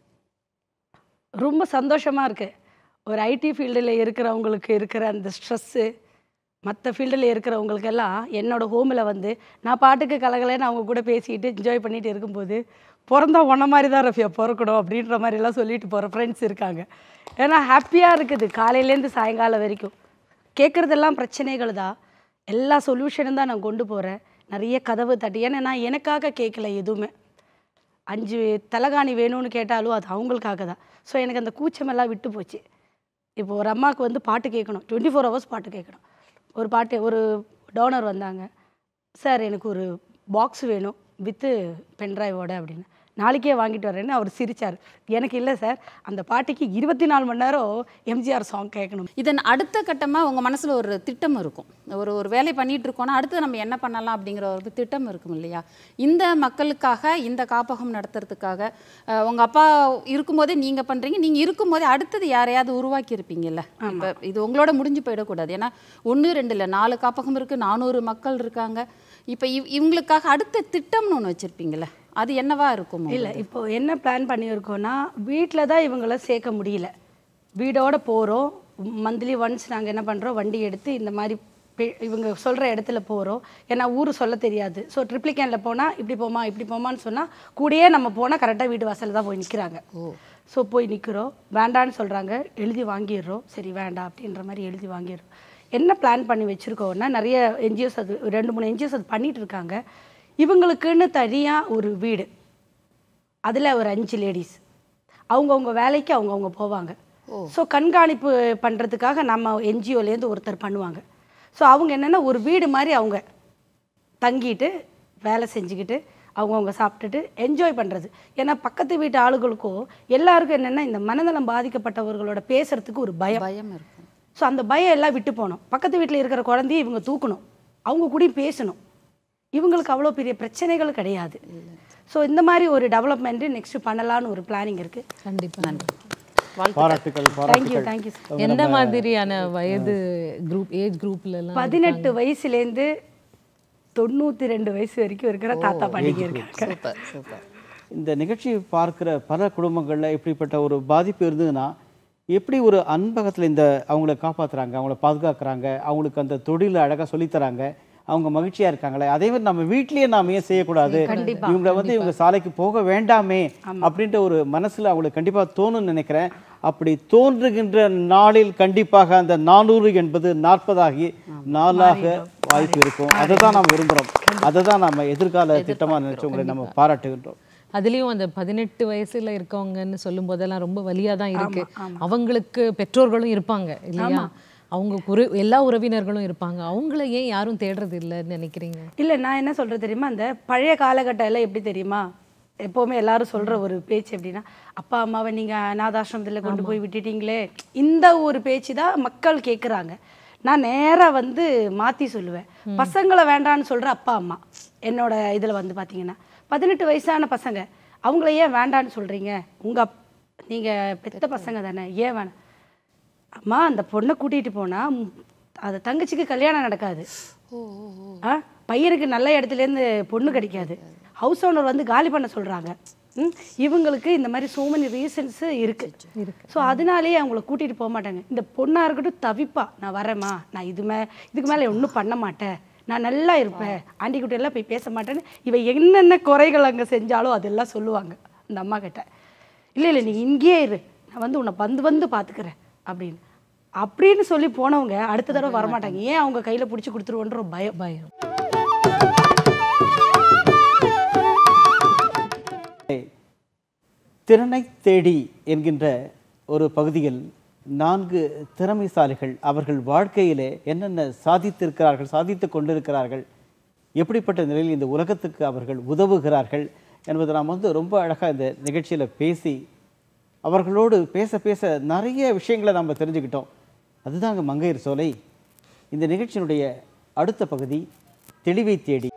ரொம்ப சந்தோஷமாக இருக்குது ஒரு ஐடி ஃபீல்டில் இருக்கிறவங்களுக்கு இருக்கிற அந்த ஸ்ட்ரெஸ்ஸு மற்ற ஃபீல்டில் இருக்கிறவங்களுக்கெல்லாம் என்னோட ஹோமில் வந்து நான் பாட்டுக்கு கலகலன்னு அவங்க கூட பேசிக்கிட்டு என்ஜாய் பண்ணிட்டு இருக்கும்போது பிறந்தா உன்ன மாதிரி தான் ரஃபியா பிறக்கணும் அப்படின்ற மாதிரிலாம் சொல்லிட்டு போகிற ஃப்ரெண்ட்ஸ் இருக்காங்க ஏன்னா ஹாப்பியாக இருக்குது காலையிலேருந்து சாயங்காலம் வரைக்கும் கேட்குறதெல்லாம் பிரச்சனைகள் தான் எல்லா சொல்யூஷனும் தான் நான் கொண்டு போகிறேன் நிறைய கதவு தட்டி ஏன்னா நான் எனக்காக கேட்கல எதுவுமே அஞ்சு தலகாணி வேணும்னு கேட்டாலும் அது அவங்களுக்காக தான் ஸோ எனக்கு அந்த கூச்சமெல்லாம் விட்டு போச்சு இப்போ ஒரு அம்மாவுக்கு வந்து பாட்டு கேட்கணும் டுவெண்ட்டி ஃபோர் ஹவர்ஸ் பாட்டு கேட்கணும் ஒரு பாட்டு ஒரு டோனர் வந்தாங்க சார் எனக்கு ஒரு பாக்ஸ் வேணும் வித்து பென்ட்ரைவோட அப்படின்னு நாளைக்கே வாங்கிட்டு வரேன்னு அவர் சிரிச்சார் எனக்கு இல்லை சார் அந்த பாட்டுக்கு இருபத்தி நாலு மணி நேரம் எம்ஜிஆர் சாங் கேட்கணும் இதன் அடுத்த கட்டமாக உங்கள் மனசில் ஒரு திட்டம் இருக்கும் ஒரு ஒரு வேலை பண்ணிட்டு இருக்கோம்னா அடுத்து நம்ம என்ன பண்ணலாம் அப்படிங்கிற ஒரு திட்டம் இருக்கும் இல்லையா இந்த மக்களுக்காக இந்த காப்பகம் நடத்துறதுக்காக அஹ், உங்க அப்பா இருக்கும்போதே நீங்க பண்றீங்க நீங்க இருக்கும்போதே அடுத்தது யாரையாவது உருவாக்கி இருப்பீங்கல்ல இப்போ இது உங்களோட முடிஞ்சு போயிடக்கூடாது ஏன்னா ஒன்று ரெண்டு இல்லை நாலு காப்பகம் இருக்கு நானூறு மக்கள் இருக்காங்க இப்போ இவ் இவங்களுக்காக அடுத்த திட்டம்னு ஒன்று வச்சிருப்பீங்கல்ல அது என்னவா இருக்கும் இல்லை இப்போ என்ன பிளான் பண்ணியிருக்கோன்னா வீட்டில் தான் இவங்கள சேர்க்க முடியல வீடோட போகிறோம் மந்த்லி ஒன்ஸ் நாங்கள் என்ன பண்ணுறோம் வண்டி எடுத்து இந்த மாதிரி பே- இவங்க சொல்கிற இடத்துல போகிறோம் ஏன்னா ஊர் சொல்ல தெரியாது ஸோ ட்ரிப்ளிகேனில் போனால் இப்படி போமா இப்படி போமான்னு சொன்னால் கூடயே நம்ம போனால் கரெக்டாக வீடு வாசலில் தான் போய் நிற்கிறாங்க ஸோ போய் நிற்கிறோம் வேண்டான்னு சொல்கிறாங்க எழுதி வாங்கிடுறோம் சரி வேண்டாம் அப்படின்ற மாதிரி எழுதி வாங்கிடுறோம் என்ன பிளான் பண்ணி வச்சுருக்கோன்னா நிறைய என்ஜிஓஸ் அது ரெண்டு மூணு என்ஜிஓஸ் அது பண்ணிட்டு இருக்காங்க இவங்களுக்குன்னு தனியாக ஒரு வீடு அதில் ஒரு அஞ்சு லேடிஸ் அவங்கவுங்க வேலைக்கு அவங்கவுங்க போவாங்க ஸோ கண்காணிப்பு பண்ணுறதுக்காக நம்ம என்ஜிஓலேருந்து ஒருத்தர் பண்ணுவாங்க ஸோ அவங்க என்னென்னா ஒரு வீடு மாதிரி அவங்க தங்கிட்டு வேலை செஞ்சுக்கிட்டு அவங்கவுங்க சாப்பிட்டுட்டு என்ஜாய் பண்ணுறது ஏன்னா பக்கத்து வீட்டு ஆளுகளுக்கும் எல்லாருக்கும் என்னென்னா இந்த மனநலம் பாதிக்கப்பட்டவர்களோட பேசுறதுக்கு ஒரு பயம் பயம் இருக்கும் ஸோ அந்த பயம் எல்லாம் விட்டு போகணும் பக்கத்து வீட்டில் இருக்கிற குழந்தைய இவங்க தூக்கணும் அவங்க கூடயும் பேசணும் இவங்களுக்கு அவ்வளோ பெரிய பிரச்சனைகள் கிடையாது ஸோ இந்த மாதிரி ஒரு டெவலப்மெண்ட்டு நெக்ஸ்ட் பண்ணலான்னு ஒரு பிளானிங் இருக்குது கண்டிப்பா பாராட்டுகள் தேங்க்யூ பாராட்டுகள் தேங்க்யூ சார் எந்த மாதிரியான வயது குரூப் ஏஜ் குரூப்ல எல்லாம் பதினெட்டு வயசுலேருந்து தொண்ணூற்றி ரெண்டு வயசு வரைக்கும் இருக்கிற தாத்தா பாட்டிங்க இருக்காங்க சூப்பர் சூப்பர் இந்த நிகழ்ச்சியை பார்க்குற பல குடும்பங்களில் இப்படிப்பட்ட ஒரு பாதிப்பு இருந்ததுன்னா எப்படி ஒரு அன்பகத்தில் இந்த அவங்கள காப்பாற்றுறாங்க அவங்கள பாதுகாக்கிறாங்க அவங்களுக்கு அந்த தொழிலை அழகாக சொல்லித்தராங்க அவங்க மகிழ்ச்சியாக இருக்காங்களே அதே மாதிரி நம்ம வீட்லயே நாம ஏன் செய்யக்கூடாது இவங்கள வந்து இவங்க சாலைக்கு போக வேண்டாமே அப்படின்ற ஒரு மனசில் அவங்களுக்கு கண்டிப்பாக தோணும்னு நினைக்கிறேன் அப்படி தோன்றுகின்ற நாளில் கண்டிப்பாக அந்த நானூறு என்பது நாற்பதாகி நாளாக வாய்ப்பு இருக்கும் அதை தான் நாம் விரும்புகிறோம் அதை தான் நம்ம எதிர்கால திட்டமாக நினைச்சு உங்களை நம்ம பாராட்டுகின்றோம் அதுலயும் அந்த பதினெட்டு வயசுல இருக்கவங்கன்னு சொல்லும் போதெல்லாம் ரொம்ப வலியா தான் இருக்கு அவங்களுக்கு பெற்றோர்களும் இருப்பாங்க இல்லையா அவங்க குரு எல்லா உறவினர்களும் இருப்பாங்க அவங்கள ஏன் யாரும் தேடுறது இல்லைன்னு நினைக்கிறீங்க இல்லை நான் என்ன சொல்கிறது தெரியுமா அந்த பழைய காலகட்டம் எல்லாம் எப்படி தெரியுமா எப்போவுமே எல்லாரும் சொல்கிற ஒரு பேச்சு எப்படின்னா அப்பா அம்மாவை நீங்கள் அநாதாசிரமத்தில் கொண்டு போய் விட்டுட்டீங்களே இந்த ஒரு பேச்சு தான் மக்கள் கேட்குறாங்க நான் நேராக வந்து மாற்றி சொல்லுவேன் பசங்களை வேண்டான்னு சொல்கிற அப்பா அம்மா என்னோட இதில் வந்து பார்த்தீங்கன்னா பதினெட்டு வயசான பசங்க அவங்கள ஏன் வேண்டான்னு சொல்கிறீங்க உங்கள் நீங்கள் பெத்த பசங்க தானே ஏன் வேணாம் அம்மா அந்த பொண்ணை கூட்டிகிட்டு போனால் அது தங்கச்சிக்கு கல்யாணம் நடக்காது ஆ பையனுக்கு நல்ல இடத்துலேருந்து பொண்ணு கிடைக்காது ஹவுஸ் ஓனர் வந்து காலி பண்ண சொல்கிறாங்க ம் இவங்களுக்கு இந்த மாதிரி so many ரீசன்ஸ் இருக்கு ஸோ அதனாலேயே அவங்கள கூட்டிகிட்டு போக மாட்டாங்க இந்த பொண்ணாக இருக்கட்டும் தவிப்பா நான் வரேம்மா நான் இது மே இதுக்கு மேலே ஒன்றும் பண்ண மாட்டேன் நான் நல்லா இருப்பேன் ஆண்டி குட்டி எல்லாம் போய் பேச மாட்டேன்னு இவ என்னென்ன குறைகள் அங்கே செஞ்சாலும் அதெல்லாம் சொல்லுவாங்க அந்த அம்மா கிட்ட இல்லை இல்லை நீ இங்கேயே இரு நான் வந்து உன்னை வந்து வந்து பார்த்துக்கிறேன் அப்படின்னு அப்படின்னு சொல்லி போனவங்க அடுத்த தடவை வரமாட்டாங்க ஏன் அவங்க கையில் பிடிச்சி கொடுத்துருவோன்ற ஒரு பயம் பயம் திறனை தேடி என்கின்ற ஒரு பகுதியில் நான்கு திறமைசாலிகள் அவர்கள் வாழ்க்கையிலே என்னென்ன சாதித்திருக்கிறார்கள் சாதித்து கொண்டிருக்கிறார்கள் எப்படிப்பட்ட நிலையில் இந்த உலகத்துக்கு அவர்கள் உதவுகிறார்கள் என்பதை நாம் வந்து ரொம்ப அழகாக இந்த நிகழ்ச்சியில் பேசி அவர்களோடு பேச பேச நிறைய விஷயங்களை நாம் தெரிஞ்சுக்கிட்டோம் அதுதாங்க மங்கையர் சோலை இந்த நிகழ்ச்சியினுடைய அடுத்த பகுதி தெளிவை தேடி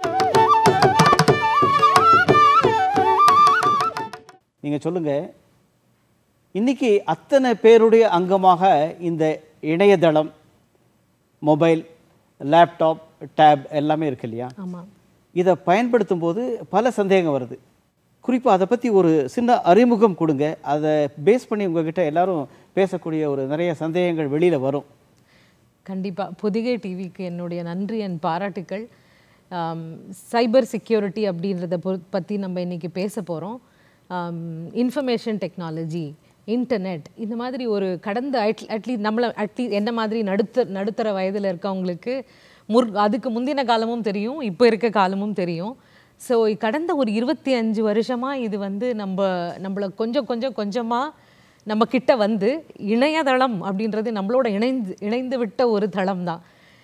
நீங்கள் சொல்லுங்கள் இன்னைக்கு அத்தனை பேருடைய அங்கமாக இந்த இணையதளம் மொபைல் லேப்டாப் டேப் எல்லாமே இருக்கு இல்லையா ஆமா இதை பயன்படுத்தும் போது பல சந்தேகம் வருது குறிப்பாக அதை பற்றி ஒரு சின்ன அறிமுகம் கொடுங்க அதை பேஸ் பண்ணி உங்ககிட்ட எல்லாரும் பேசக்கூடிய ஒரு நிறைய சந்தேகங்கள் வெளியில் வரும் கண்டிப்பா பொதிகை டிவிக்கு என்னுடைய நன்றி அண்ட் பாராட்டுக்கள் சைபர் செக்யூரிட்டி அப்படின்றத பொ- பத்தி நம்ம இன்னைக்கு பேச போறோம் இன்ஃபர்மேஷன் டெக்னாலஜி இன்டர்நெட் இந்த மாதிரி ஒரு கடந்த அட்லீஸ்ட் நம்மளை அட்லீஸ்ட் என்ன மாதிரி நடுத்த நடுத்தர வயதில் இருக்கவங்களுக்கு முற் அதுக்கு முந்தின காலமும் தெரியும் இப்போ இருக்க காலமும் தெரியும் ஸோ கடந்த ஒரு இருபத்தி அஞ்சு வருஷமா இது வந்து நம்ம நம்மளை கொஞ்சம் கொஞ்சம் கொஞ்சமாக நம்ம கிட்ட வந்து இணையதளம் அப்படின்றது நம்மளோட இணைந்து இணைந்து விட்ட ஒரு தளம் தான்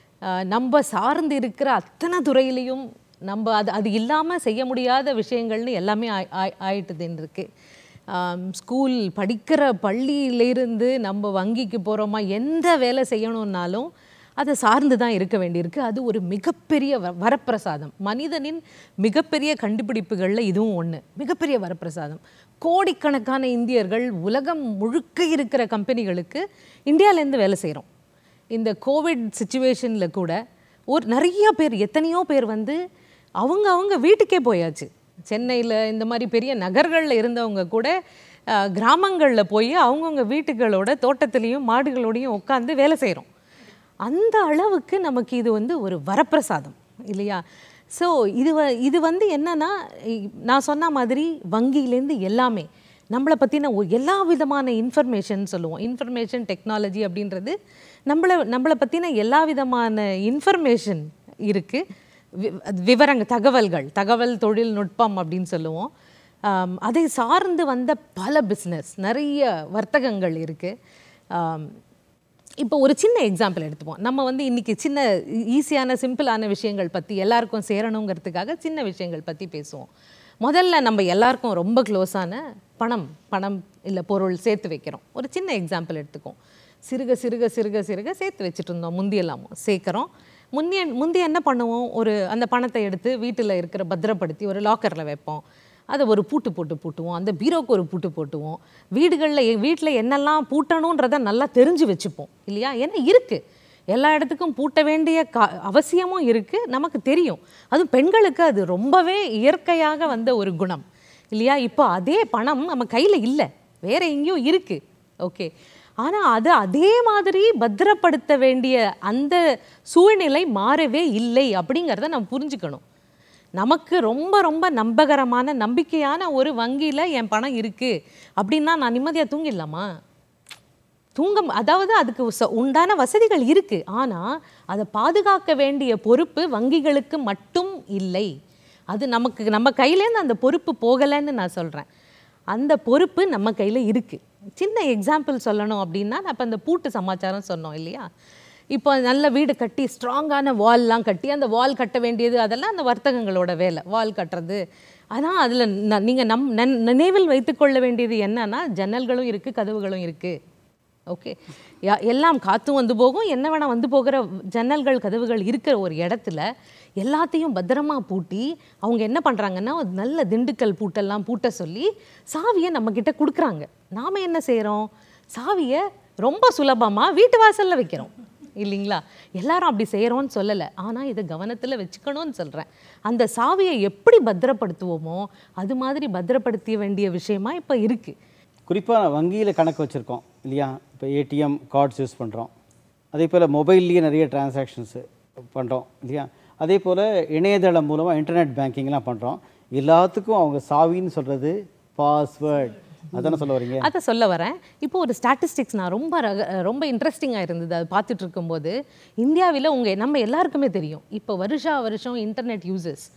நம்ம சார்ந்து இருக்கிற அத்தனை துறையிலையும் நம்ம அது அது இல்லாமல் செய்ய முடியாத விஷயங்கள்னு எல்லாமே ஆய் ஆய் ஆயிட்டுதுன்னு இருக்கு ஆம், ஸ்கூல் படிக்கிற பள்ளியிலிருந்து நம்ம வங்கிக்கு போகிறோமா எந்த வேலை செய்யணும்னாலும் அதை சார்ந்து தான் இருக்க வேண்டியிருக்கு அது ஒரு மிகப்பெரிய வ வரப்பிரசாதம் மனிதனின் மிகப்பெரிய கண்டுபிடிப்புகளில் இதுவும் ஒன்று மிகப்பெரிய வரப்பிரசாதம் கோடிக்கணக்கான இந்தியர்கள் உலகம் முழுக்க இருக்கிற கம்பெனிகளுக்கு இந்தியாவிலேருந்து வேலை செய்கிறோம் இந்த கோவிட் சுச்சுவேஷனில் கூட ஒரு நிறைய பேர் எத்தனையோ பேர் வந்து அவங்க அவங்க வீட்டுக்கே போயாச்சு சென்னையில் இந்த மாதிரி பெரிய நகர்களில் இருந்தவங்க கூட கிராமங்களில் போய் அவங்கவுங்க வீட்டுகளோட தோட்டத்துலேயும் மாடுகளோடையும் உட்காந்து வேலை செய்கிறோம் அந்த அளவுக்கு நமக்கு இது வந்து ஒரு வரப்பிரசாதம் இல்லையா ஸோ இது வ இது வந்து என்னன்னா இ- நான் சொன்ன மாதிரி வங்கியிலேருந்து எல்லாமே நம்மளை பற்றின எல்லா விதமான இன்ஃபர்மேஷன் சொல்லுவோம் இன்ஃபர்மேஷன் டெக்னாலஜி அப்படின்றது நம்மளை நம்மளை பற்றின எல்லா விதமான இன்ஃபர்மேஷன் இருக்குது விவரங்கள் தகவல்கள் தகவல் தொழில்நுட்பம் அப்படின்னு சொல்லுவோம் ஆம், அதை சார்ந்து வந்த பல பிஸ்னஸ் நிறைய வர்த்தகங்கள் இருக்குது இப்போ ஒரு சின்ன எக்ஸாம்பிள் எடுத்துப்போம் நம்ம வந்து இன்னைக்கு சின்ன ஈஸியான சிம்பிளான விஷயங்கள் பற்றி எல்லாருக்கும் சேரணுங்கிறதுக்காக சின்ன விஷயங்கள் பற்றி பேசுவோம் முதல்ல நம்ம எல்லாருக்கும் ரொம்ப க்ளோஸான பணம் பணம் இல்லை பொருள் சேர்த்து வைக்கிறோம் ஒரு சின்ன எக்ஸாம்பிள் எடுத்துக்குவோம் சிறுக சிறுக சிறுக சிறுக சேர்த்து வச்சுட்டு இருந்தோம் முந்தியெல்லாமும் சேர்க்குறோம் முந்திய முந்தி என்ன பண்ணுவோம் ஒரு அந்த பணத்தை எடுத்து வீட்டில் இருக்கிற பத்திரப்படுத்தி ஒரு லாக்கரில் வைப்போம் அதை ஒரு பூட்டு போட்டு பூட்டுவோம் அந்த பீரோக்கு ஒரு பூட்டு போட்டுவோம் வீடுகளில் வீட்டில் என்னெல்லாம் பூட்டணுன்றதை நல்லா தெரிஞ்சு வச்சுப்போம் இல்லையா ஏன்னா இருக்குது எல்லா இடத்துக்கும் பூட்ட வேண்டிய கா அவசியமும் இருக்குது நமக்கு தெரியும் அதுவும் பெண்களுக்கு அது ரொம்பவே இயற்கையாக வந்த ஒரு குணம் இல்லையா இப்போ அதே பணம் நம்ம கையில் இல்லை வேற எங்கேயும் இருக்குது ஓகே ஆனால் அது அதே மாதிரி பத்திரப்படுத்த வேண்டிய அந்த சூழ்நிலை மாறவே இல்லை அப்படிங்கிறத நம்ம புரிஞ்சுக்கணும் நமக்கு ரொம்ப ரொம்ப நம்பகரமான நம்பிக்கையான ஒரு வங்கியில் என் பணம் இருக்குது அப்படின்னா நான் நிம்மதியாக தூங்கிடலாமா தூங்க ம- அதாவது அதுக்கு ச- உண்டான வசதிகள் இருக்கு ஆனா அதை பாதுகாக்க வேண்டிய பொறுப்பு வங்கிகளுக்கு மட்டும் இல்லை அது நமக்கு நம்ம கையிலேருந்து அந்த பொறுப்பு போகலைன்னு நான் சொல்றேன் அந்த பொறுப்பு நம்ம கையில இருக்கு சின்ன எக்ஸாம்பிள் சொல்லணும் அப்படின்னா நான் இப்போ அந்த பூட்டு சமாச்சாரம் சொன்னோம் இல்லையா இப்போ நல்ல வீடு கட்டி ஸ்ட்ராங்கான வால்லாம் கட்டி அந்த வால் கட்ட வேண்டியது அதெல்லாம் அந்த வர்த்தகங்களோட வேலை வால் கட்டுறது ஆனால் அதில் நீங்கள் நம் நன்- நினைவில் வைத்துக்கொள்ள வேண்டியது என்னன்னா ஜன்னல்களும் இருக்குது கதவுகளும் இருக்குது ஓகே யா- எல்லாம் காற்றும் வந்து போகும் என்ன வேணால் வந்து போகிற ஜன்னல்கள் கதவுகள் இருக்கிற ஒரு இடத்துல எல்லாத்தையும் பத்திரமா பூட்டி அவங்க என்ன பண்ணுறாங்கன்னா ஒரு நல்ல திண்டுக்கல் பூட்டெல்லாம் பூட்ட சொல்லி சாவியை நம்மக்கிட்ட கொடுக்குறாங்க நாம் என்ன செய்கிறோம் சாவியை ரொம்ப சுலபமாக வீட்டு வாசலில் வைக்கிறோம் இல்லைங்களா எல்லாரும் அப்படி செய்கிறோன்னு சொல்லலை ஆனால் இதை கவனத்தில் வச்சுக்கணும்னு சொல்கிறேன் அந்த சாவியை எப்படி பத்திரப்படுத்துவோமோ அது மாதிரி பத்திரப்படுத்த வேண்டிய விஷயமா இப்போ இருக்குது குறிப்பாக வங்கியில் கணக்கு வச்சுருக்கோம் இல்லையா இப்போ ஏடிஎம் கார்ட்ஸ் யூஸ் பண்ணுறோம் அதே போல் மொபைல்லேயே நிறைய டிரான்சாக்ஷன்ஸு பண்ணுறோம் இல்லையா அதே போல் இணையதளம் மூலமாக இன்டர்நெட் பேங்கிங்லாம் பண்ணுறோம் எல்லாத்துக்கும் அவங்க சாவின்னு சொல்கிறது பாஸ்வேர்ட் அதானே சொல்ல வரீங்க அதை சொல்ல வரேன் இப்போ ஒரு ஸ்டாட்டிஸ்டிக்ஸ் நான் ரொம்ப ரக- ரொம்ப இன்ட்ரெஸ்டிங்காக இருந்தது அது பார்த்துட்டு இருக்கும்போது இந்தியாவில் உங்கள் நம்ம எல்லாருக்குமே தெரியும் இப்போ வருஷா வருஷம் இன்டர்நெட் யூசர்ஸ்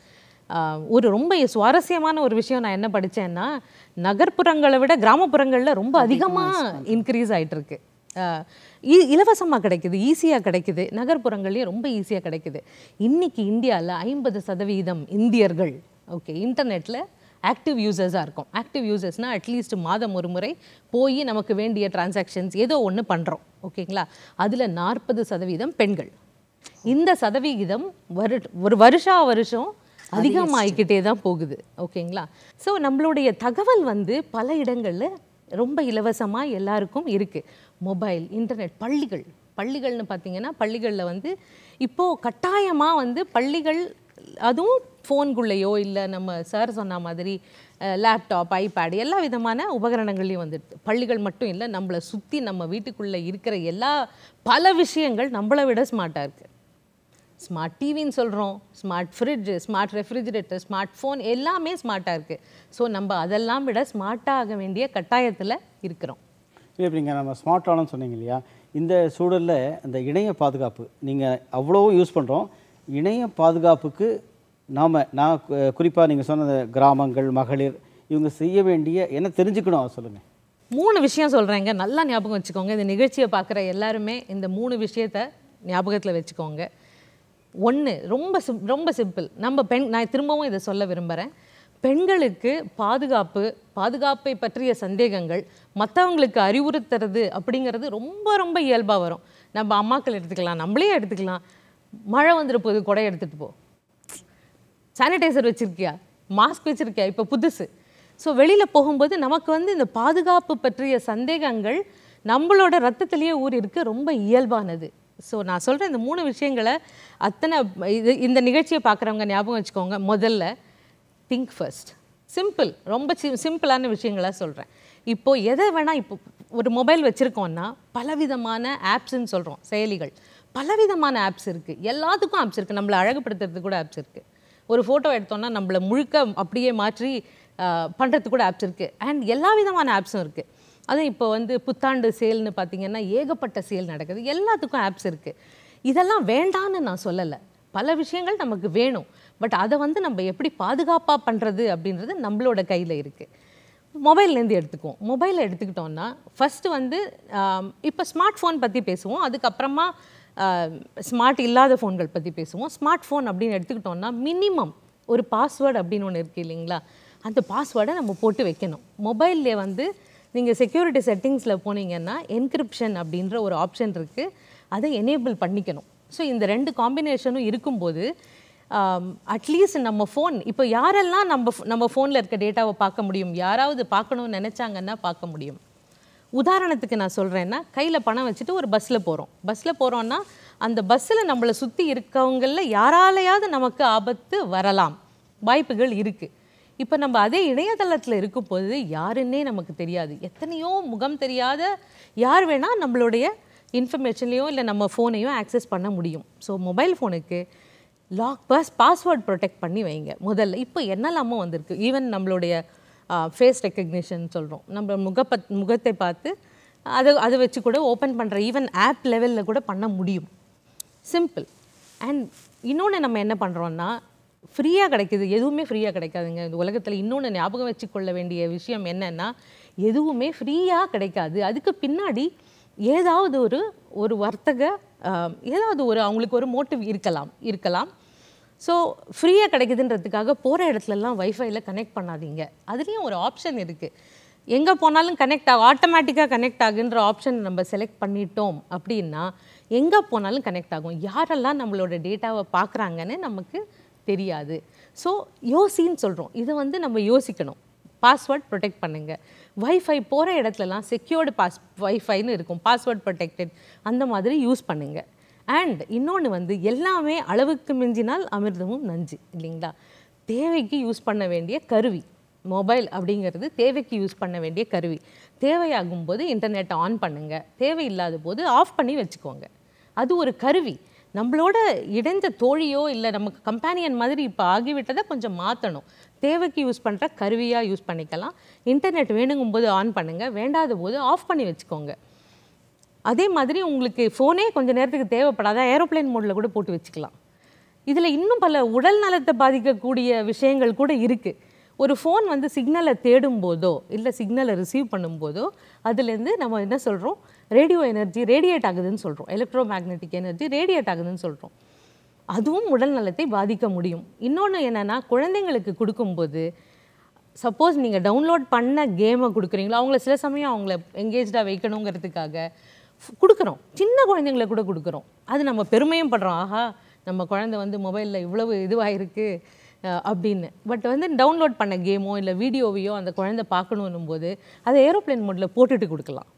ஒரு ரொம்ப சுவாரஸ்யமான ஒரு விஷயம் நான் என்ன படிச்சேன்னா நகர்ப்புறங்களை விட கிராமப்புறங்களில் ரொம்ப அதிகமாக இன்க்ரீஸ் ஆயிட்டு இருக்கு ஆஹ் இ- இலவசமா கிடைக்குது ஈஸியாக கிடைக்குது நகர்ப்புறங்கள்லேயும் ரொம்ப ஈஸியாக கிடைக்குது இன்னைக்கு இந்தியாவில் ஐம்பது சதவீதம் இந்தியர்கள் ஓகே இன்டர்நெட்டில் ஆக்டிவ் யூசர்ஸாக இருக்கும் ஆக்டிவ் யூசர்ஸ்னால் அட்லீஸ்ட் மாதம் ஒரு முறை போய் நமக்கு வேண்டிய டிரான்சாக்ஷன்ஸ் ஏதோ ஒன்று பண்ணுறோம் ஓகேங்களா அதில் நாற்பது சதவீதம் பெண்கள் இந்த சதவிகிதம் வரு ஒரு வருஷா வருஷம் அதிகமாகிக்கிட்டே தான் போகுது ஓகேங்களா ஸோ நம்மளுடைய தகவல் வந்து பல இடங்களில் ரொம்ப இலவசமாக எல்லாருக்கும் இருக்குது மொபைல் இன்டர்நெட் பள்ளிகள் பள்ளிகள்னு பார்த்தீங்கன்னா பள்ளிகளில் வந்து இப்போது கட்டாயமாக வந்து பள்ளிகள் அதுவும் ஃபோன்குள்ளேயோ இல்லை நம்ம சார் சொன்ன மாதிரி லேப்டாப் ஐபேட் எல்லா விதமான உபகரணங்களையும் வந்துடுது பள்ளிகள் மட்டும் இல்லை நம்மளை சுற்றி நம்ம வீட்டுக்குள்ளே இருக்கிற எல்லா பல விஷயங்கள் நம்மளை விட ஸ்மார்ட்டாக இருக்குது ஸ்மார்ட் டிவின்னு சொல்கிறோம் smart fridge smart refrigerator smart phone எல்லாமே ஸ்மார்ட்டாக இருக்குது ஸோ நம்ம அதெல்லாம் விட ஸ்மார்ட்டாக ஆக வேண்டிய கட்டாயத்தில் இருக்கிறோம் இல்லை இப்போ நீங்கள் நம்ம ஸ்மார்ட் ஆனு சொன்னீங்க இல்லையா இந்த சூழலில் அந்த இணைய பாதுகாப்பு நீங்கள் அவ்வளவும் யூஸ் பண்ணுறோம் இணைய பாதுகாப்புக்கு நாம் நான் குறிப்பாக நீங்கள் சொன்ன அந்த கிராமங்கள் மகளிர் இவங்க செய்ய வேண்டிய என்ன தெரிஞ்சுக்கணும் அதை சொல்லுங்கள் மூணு விஷயம் சொல்கிறேங்க நல்லா ஞாபகம் வச்சுக்கோங்க இந்த நிகழ்ச்சியை பார்க்குற எல்லாருமே இந்த மூணு விஷயத்த ஞாபகத்தில் வச்சுக்கோங்க ஒன்று ரொம்ப சிம் ரொம்ப சிம்பிள் நம்ம பெண் நான் திரும்பவும் இதை சொல்ல விரும்புகிறேன் பெண்களுக்கு பாதுகாப்பு பாதுகாப்பை பற்றிய சந்தேகங்கள் மற்றவங்களுக்கு அறிவுறுத்துறது அப்படிங்கிறது ரொம்ப ரொம்ப இயல்பாக வரும் நம்ம அம்மாக்கள் எடுத்துக்கலாம் நம்மளே எடுத்துக்கலாம் மழை வந்துட போகுது குடை எடுத்துகிட்டு போ சானிடைசர் வச்சிருக்கியா மாஸ்க் வச்சிருக்கியா இப்போ புதுசு ஸோ வெளியில் போகும்போது நமக்கு வந்து இந்த பாதுகாப்பு பற்றிய சந்தேகங்கள் நம்மளோட ரத்தத்திலேயே ஊறி இருக்கு ரொம்ப இயல்பானது ஸோ நான் சொல்கிற இந்த மூணு விஷயங்களை அத்தனை இது இந்த நிகழ்ச்சியை பார்க்குறவங்க ஞாபகம் வச்சுக்கோங்க முதல்ல திங்க் ஃபர்ஸ்ட் சிம்பிள் ரொம்ப சி சிம்பிளான விஷயங்களா சொல்கிறேன் இப்போது எதை வேணால் இப்போ ஒரு மொபைல் வச்சுருக்கோன்னா பலவிதமான ஆப்ஸ்ன்னு சொல்கிறோம் செயலிகள் பலவிதமான ஆப்ஸ் இருக்குது எல்லாத்துக்கும் ஆப்ஸ் இருக்குது நம்மளை அழகுபடுத்துறதுக்கு கூட ஆப்ஸ் இருக்குது ஒரு ஃபோட்டோ எடுத்தோன்னா நம்மளை முழுக்க அப்படியே மாற்றி பண்ணுறதுக்கு கூட ஆப்ஸ் இருக்குது அண்ட் எல்லா விதமான ஆப்ஸும் இருக்குது அதுவும் இப்போ வந்து புத்தாண்டு சேல்னு பார்த்தீங்கன்னா ஏகப்பட்ட சேல் நடக்குது எல்லாத்துக்கும் ஆப்ஸ் இருக்குது இதெல்லாம் வேண்டான்னு நான் சொல்லலை பல விஷயங்கள் நமக்கு வேணும் பட் அதை வந்து நம்ம எப்படி பாதுகாப்பாக பண்ணுறது அப்படின்றது நம்மளோட கையில் இருக்குது மொபைல்லேருந்து எடுத்துக்குவோம் மொபைலை எடுத்துக்கிட்டோம்னா ஃபஸ்ட்டு வந்து ஆம், இப்போ ஸ்மார்ட் ஃபோன் பற்றி பேசுவோம் அதுக்கப்புறமா ஸ்மார்ட் இல்லாத ஃபோன்கள் பற்றி பேசுவோம் ஸ்மார்ட் ஃபோன் அப்படின்னு எடுத்துக்கிட்டோம்னா மினிமம் ஒரு பாஸ்வேர்டு அப்படின்னு ஒன்று இருக்குது இல்லைங்களா அந்த பாஸ்வேர்டை நம்ம போட்டு வைக்கணும் மொபைல்லே வந்து நீங்கள் செக்யூரிட்டி செட்டிங்ஸில் போனீங்கன்னா என்கிரிப்ஷன் அப்படின்ற ஒரு ஆப்ஷன் இருக்குது அதை எனேபிள் பண்ணிக்கணும் ஸோ இந்த ரெண்டு காம்பினேஷனும் இருக்கும்போது அட்லீஸ்ட் நம்ம ஃபோன் இப்போ யாரெல்லாம் நம்ம ph- நம்ம ஃபோனில் இருக்க டேட்டாவை பார்க்க முடியும் யாராவது பார்க்கணும்னு நினச்சாங்கன்னா பார்க்க முடியும் உதாரணத்துக்கு நான் சொல்கிறேன்னா கையில் பணம் வச்சுட்டு ஒரு பஸ்ஸில் போகிறோம் பஸ்ஸில் போகிறோன்னா அந்த பஸ்ஸில் நம்மளை சுற்றி இருக்கவங்களில் யாராலையாவது நமக்கு ஆபத்து வரலாம் வாய்ப்புகள் இருக்குது இப்போ நம்ம அதே இணையதளத்தில் இருக்கும்போது யாருன்னே நமக்கு தெரியாது எத்தனையோ முகம் தெரியாத யார் வேணால் நம்மளுடைய இன்ஃபர்மேஷன்லையோ இல்லை நம்ம ஃபோனையும் ஆக்சஸ் பண்ண முடியும் ஸோ மொபைல் ஃபோனுக்கு லாக் பஸ் பாஸ்வேர்ட் ப்ரொடெக்ட் பண்ணி வைங்க முதல்ல இப்போ என்னெல்லாமோ வந்திருக்கு ஈவன் நம்மளுடைய ஃபேஸ் ரெக்கக்னிஷன் சொல்கிறோம் நம்ம முகப்பத் முகத்தை பார்த்து அதை அதை வச்சு கூட ஓப்பன் பண்ணுற ஈவன் ஆப் லெவலில் கூட பண்ண முடியும் சிம்பிள் அண்ட் இன்னொன்று நம்ம என்ன பண்ணுறோன்னா ஃப்ரீயாக கிடைக்குது எதுவுமே ஃப்ரீயாக கிடைக்காதுங்க இந்த உலகத்தில் இன்னொன்று ஞாபகம் வச்சுக்கொள்ள வேண்டிய விஷயம் என்னன்னா எதுவுமே ஃப்ரீயாக கிடைக்காது அதுக்கு பின்னாடி ஏதாவது ஒரு ஒரு வர்த்தக ஆஹ், ஏதாவது ஒரு அவங்களுக்கு ஒரு மோட்டிவ் இருக்கலாம் இருக்கலாம் ஸோ ஃப்ரீயாக கிடைக்குதுன்றதுக்காக போகிற இடத்துலலாம் வைஃபைல கனெக்ட் பண்ணாதீங்க அதுலேயும் ஒரு ஆப்ஷன் இருக்குது எங்கே போனாலும் கனெக்ட் ஆகும் ஆட்டோமேட்டிக்காக கனெக்ட் ஆகுன்ற ஆப்ஷன் நம்ம செலக்ட் பண்ணிட்டோம் அப்படின்னா எங்கே போனாலும் கனெக்ட் ஆகும் யாரெல்லாம் நம்மளோட டேட்டாவை பார்க்குறாங்கன்னு நமக்கு தெரியாது ஸோ யோசின்னு சொல்கிறோம் இதை வந்து நம்ம யோசிக்கணும் பாஸ்வேர்ட் ப்ரொடெக்ட் பண்ணுங்க வைஃபை போகிற இடத்துலலாம் செக்யூர்டு பாஸ் வைஃபைன்னு இருக்கும் பாஸ்வேர்ட் ப்ரொடெக்டட் அந்த மாதிரி யூஸ் பண்ணுங்க அண்ட் இன்னொன்று வந்து எல்லாமே அளவுக்கு மிஞ்சினால் அமிர்தமும் நஞ்சு இல்லைங்களா தேவைக்கு யூஸ் பண்ண வேண்டிய கருவி மொபைல் அப்படிங்கிறது தேவைக்கு யூஸ் பண்ண வேண்டிய கருவி தேவையாகும் போது இன்டர்நெட்டை ஆன் பண்ணுங்க தேவையில்லாத போது ஆஃப் பண்ணி வச்சுக்கோங்க அது ஒரு கருவி நம்மளோட இணைந்த தோழியோ இல்லை நமக்கு கம்பேனியன் மாதிரி இப்போ ஆகிவிட்டதை கொஞ்சம் மாற்றணும் தேவைக்கு யூஸ் பண்ணுற கருவியாக யூஸ் பண்ணிக்கலாம் இன்டர்நெட் வேணுங்கும் போது ஆன் பண்ணுங்கள் வேண்டாத போது ஆஃப் பண்ணி வச்சுக்கோங்க அதே மாதிரி உங்களுக்கு ஃபோனே கொஞ்ச நேரத்துக்கு தேவைப்படாத ஏரோப்ளேன் மோடில் கூட போட்டு வச்சுக்கலாம் இதில் இன்னும் பல உடல் நலத்தை பாதிக்கக்கூடிய விஷயங்கள் கூட இருக்குது ஒரு ஃபோன் வந்து சிக்னலை தேடும் போதோ இல்லை சிக்னலை ரிசீவ் பண்ணும்போதோ அதுலேருந்து நம்ம என்ன சொல்கிறோம் ரேடியோ எனர்ஜி ரேடியேட் ஆகுதுன்னு சொல்கிறோம் எலக்ட்ரோ மேக்னெட்டிக் எனர்ஜி ரேடியேட் ஆகுதுன்னு சொல்கிறோம் அதுவும் உடல் நலத்தை பாதிக்க முடியும் இன்னொன்று என்னென்னா குழந்தைங்களுக்கு கொடுக்கும்போது சப்போஸ் நீங்கள் டவுன்லோட் பண்ண கேமை கொடுக்குறீங்களோ அவங்கள சில சமயம் அவங்கள எங்கேஜாக வைக்கணுங்கிறதுக்காக ஃப்- கொடுக்குறோம் சின்ன குழந்தைங்கள கூட கொடுக்குறோம் அது நம்ம பெருமையும் படுறோம் ஆஹா நம்ம குழந்தை வந்து மொபைலில் இவ்வளவு இதுவாயிருக்கு அஹ், அப்படின்னு பட் வந்து டவுன்லோட் பண்ண கேமோ இல்லை வீடியோவையோ அந்த குழந்தை பார்க்கணும் போது அதை ஏரோப்ளேன் மோடில் போட்டுட்டு கொடுக்கலாம்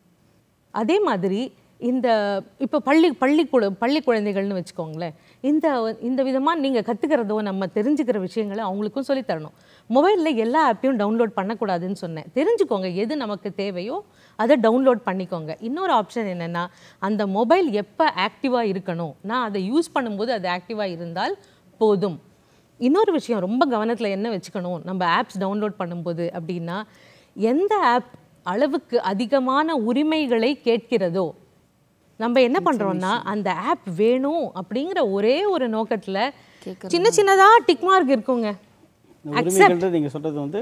அதே மாதிரி இந்த இப்போ பள்ளி பள்ளி குழ பள்ளி குழந்தைகள்னு வச்சுக்கோங்களேன் இந்த இந்த விதமாக நீங்கள் கற்றுக்கிறதோ நம்ம தெரிஞ்சுக்கிற விஷயங்களை அவங்களுக்கும் சொல்லித் தரணும் மொபைலில் எல்லா ஆப்பையும் டவுன்லோட் பண்ணக்கூடாதுன்னு சொன்னேன் தெரிஞ்சுக்கோங்க எது நமக்கு தேவையோ அதை டவுன்லோட் பண்ணிக்கோங்க இன்னொரு ஆப்ஷன் என்னென்னா அந்த மொபைல் எப்போ ஆக்டிவாக இருக்கணும் நான் அதை யூஸ் பண்ணும்போது அது ஆக்டிவாக இருந்தால் போதும் இன்னொரு விஷயம் ரொம்ப கவனத்தில் என்ன வச்சுக்கணும் நம்ம ஆப்ஸ் டவுன்லோட் பண்ணும்போது அப்படின்னா எந்த ஆப் அளவுக்கு அதிகமான உரிமைகளை கேட்கிறதோ நம்ம என்ன பண்றோம்னா அந்த ஆப் வேணும் அப்படிங்கிற ஒரே ஒரு நோக்கத்துல சின்ன சின்னதா டிக் மார்க் இருக்குங்க இந்த உரிமைகள்ன்றது நீங்கள் சொல்கிறது வந்து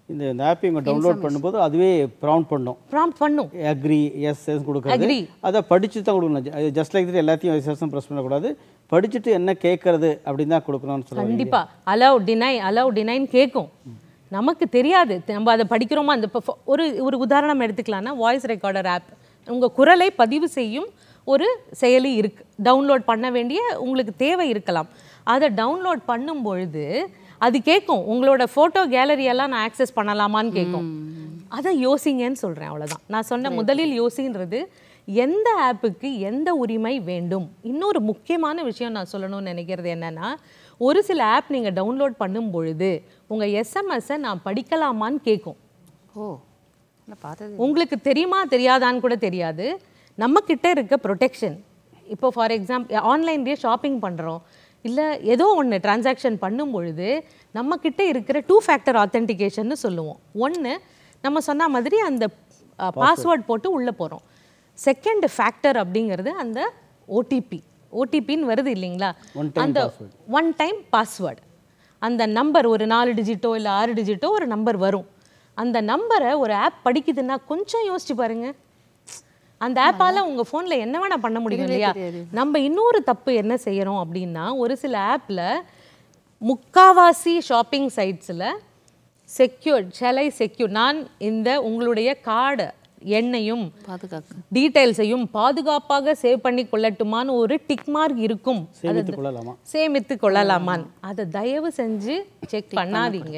இந்த இந்த ஆப் இவங்க டவுன்லோட் பண்ணும்போது அதுவே ப்ராம்ப்ட் பண்ணும் ப்ராம்ப்ட் பண்ணும் அக்ரி எஸ் எஸ் கொடுக்குறது Agree. அதை படிச்சு தான் கொடுக்கணும் ஜஸ்ட் லைக் எல்லாத்தையும் எஸ்எஸ்எம் ப்ரெஸ் பண்ணக்கூடாது படிச்சுட்டு என்ன கேட்கறது அப்படின்னு தான் கொடுக்கணும்னு சொல்லுவாங்க கண்டிப்பா அலவ் டினை அலவ் டினைன்னு கேட்கும் நமக்கு தெரியாது நம்ம அதை படிக்கிறோமா அந்த இப்போ ஃபோ- ஒரு ஒரு உதாரணம் எடுத்துக்கலாம்னா வாய்ஸ் ரெக்கார்டர் ஆப் உங்க குரலை பதிவு செய்யும் ஒரு செயலி இருக்கு டவுன்லோட் பண்ண வேண்டிய உங்களுக்கு தேவை இருக்கலாம் அதை டவுன்லோட் பண்ணும் பொழுது அது கேட்கும் உங்களோட ஃபோட்டோ கேலரியெல்லாம் நான் ஆக்சஸ் பண்ணலாமான்னு கேட்கும் அதை யோசிங்கன்னு சொல்றேன் அவ்வளவுதான் நான் சொன்ன முதலில் யோசின்றது எந்த ஆப்புக்கு எந்த உரிமை வேண்டும் இன்னொரு முக்கியமான விஷயம் நான் சொல்லணும்னு நினைக்கிறது என்னன்னா ஒரு சில ஆப் நீங்க டவுன்லோட் பண்ணும் பொழுது உங்க எஸ்எம்எஸ்ஸை நான் படிக்கலாமான்னு கேட்கும் ஓ இல்லை பார்த்தது உங்களுக்கு தெரியுமா தெரியாதான்னு கூட தெரியாது நம்ம கிட்ட இருக்க ப்ரொடெக்ஷன் இப்போ ஃபார் எக்ஸாம்பிள் ஆன்லைன்லேயே ஷாப்பிங் பண்ணுறோம் இல்லை ஏதோ ஒன்று டிரான்சாக்ஷன் பண்ணும் பொழுது நம்ம கிட்ட இருக்கிற டூ ஃபேக்டர் ஆத்தென்டிகேஷன்னு சொல்லுவோம் ஒன்று நம்ம சொன்ன மாதிரி அந்த பாஸ்வேர்ட் போட்டு உள்ளே போகிறோம் செகண்ட் ஃபேக்டர் அப்படிங்கிறது அந்த ஓடிபி ஓடிபின்னு வருது இல்லைங்களா One time அந்த ஒன் டைம் பாஸ்வேர்டு அந்த நம்பர் ஒரு நாலு டிஜிட்டோ இல்லை ஆறு டிஜிட்டோ ஒரு நம்பர் வரும் அந்த நம்பரை ஒரு ஆப் படிக்குதுன்னா கொஞ்சம் யோசிச்சு பாருங்க அந்த ஆப்பால உங்க ஃபோன்ல என்ன வேணா பண்ண முடியும் இல்லையா நம்ம இன்னொரு தப்பு என்ன செய்யறோம் அப்படின்னா ஒரு சில ஆப்ல முக்காவாசி ஷாப்பிங் சைட்ஸில் செக்யூர் ஷெலை செக்யூர் நான் இந்த உங்களுடைய கார்டு எண்ணையும் பாதுகாக்க டீடைல்ஸையும் பாதுகாப்பாக சேவ் பண்ணி கொள்ளட்டுமான்னு ஒரு டிக் மார்க் இருக்கும் சேமித்து கொள்ளலாமா சேமித்து கொள்ளலாமான்னு அதை தயவு செஞ்சு செக் பண்ணாதீங்க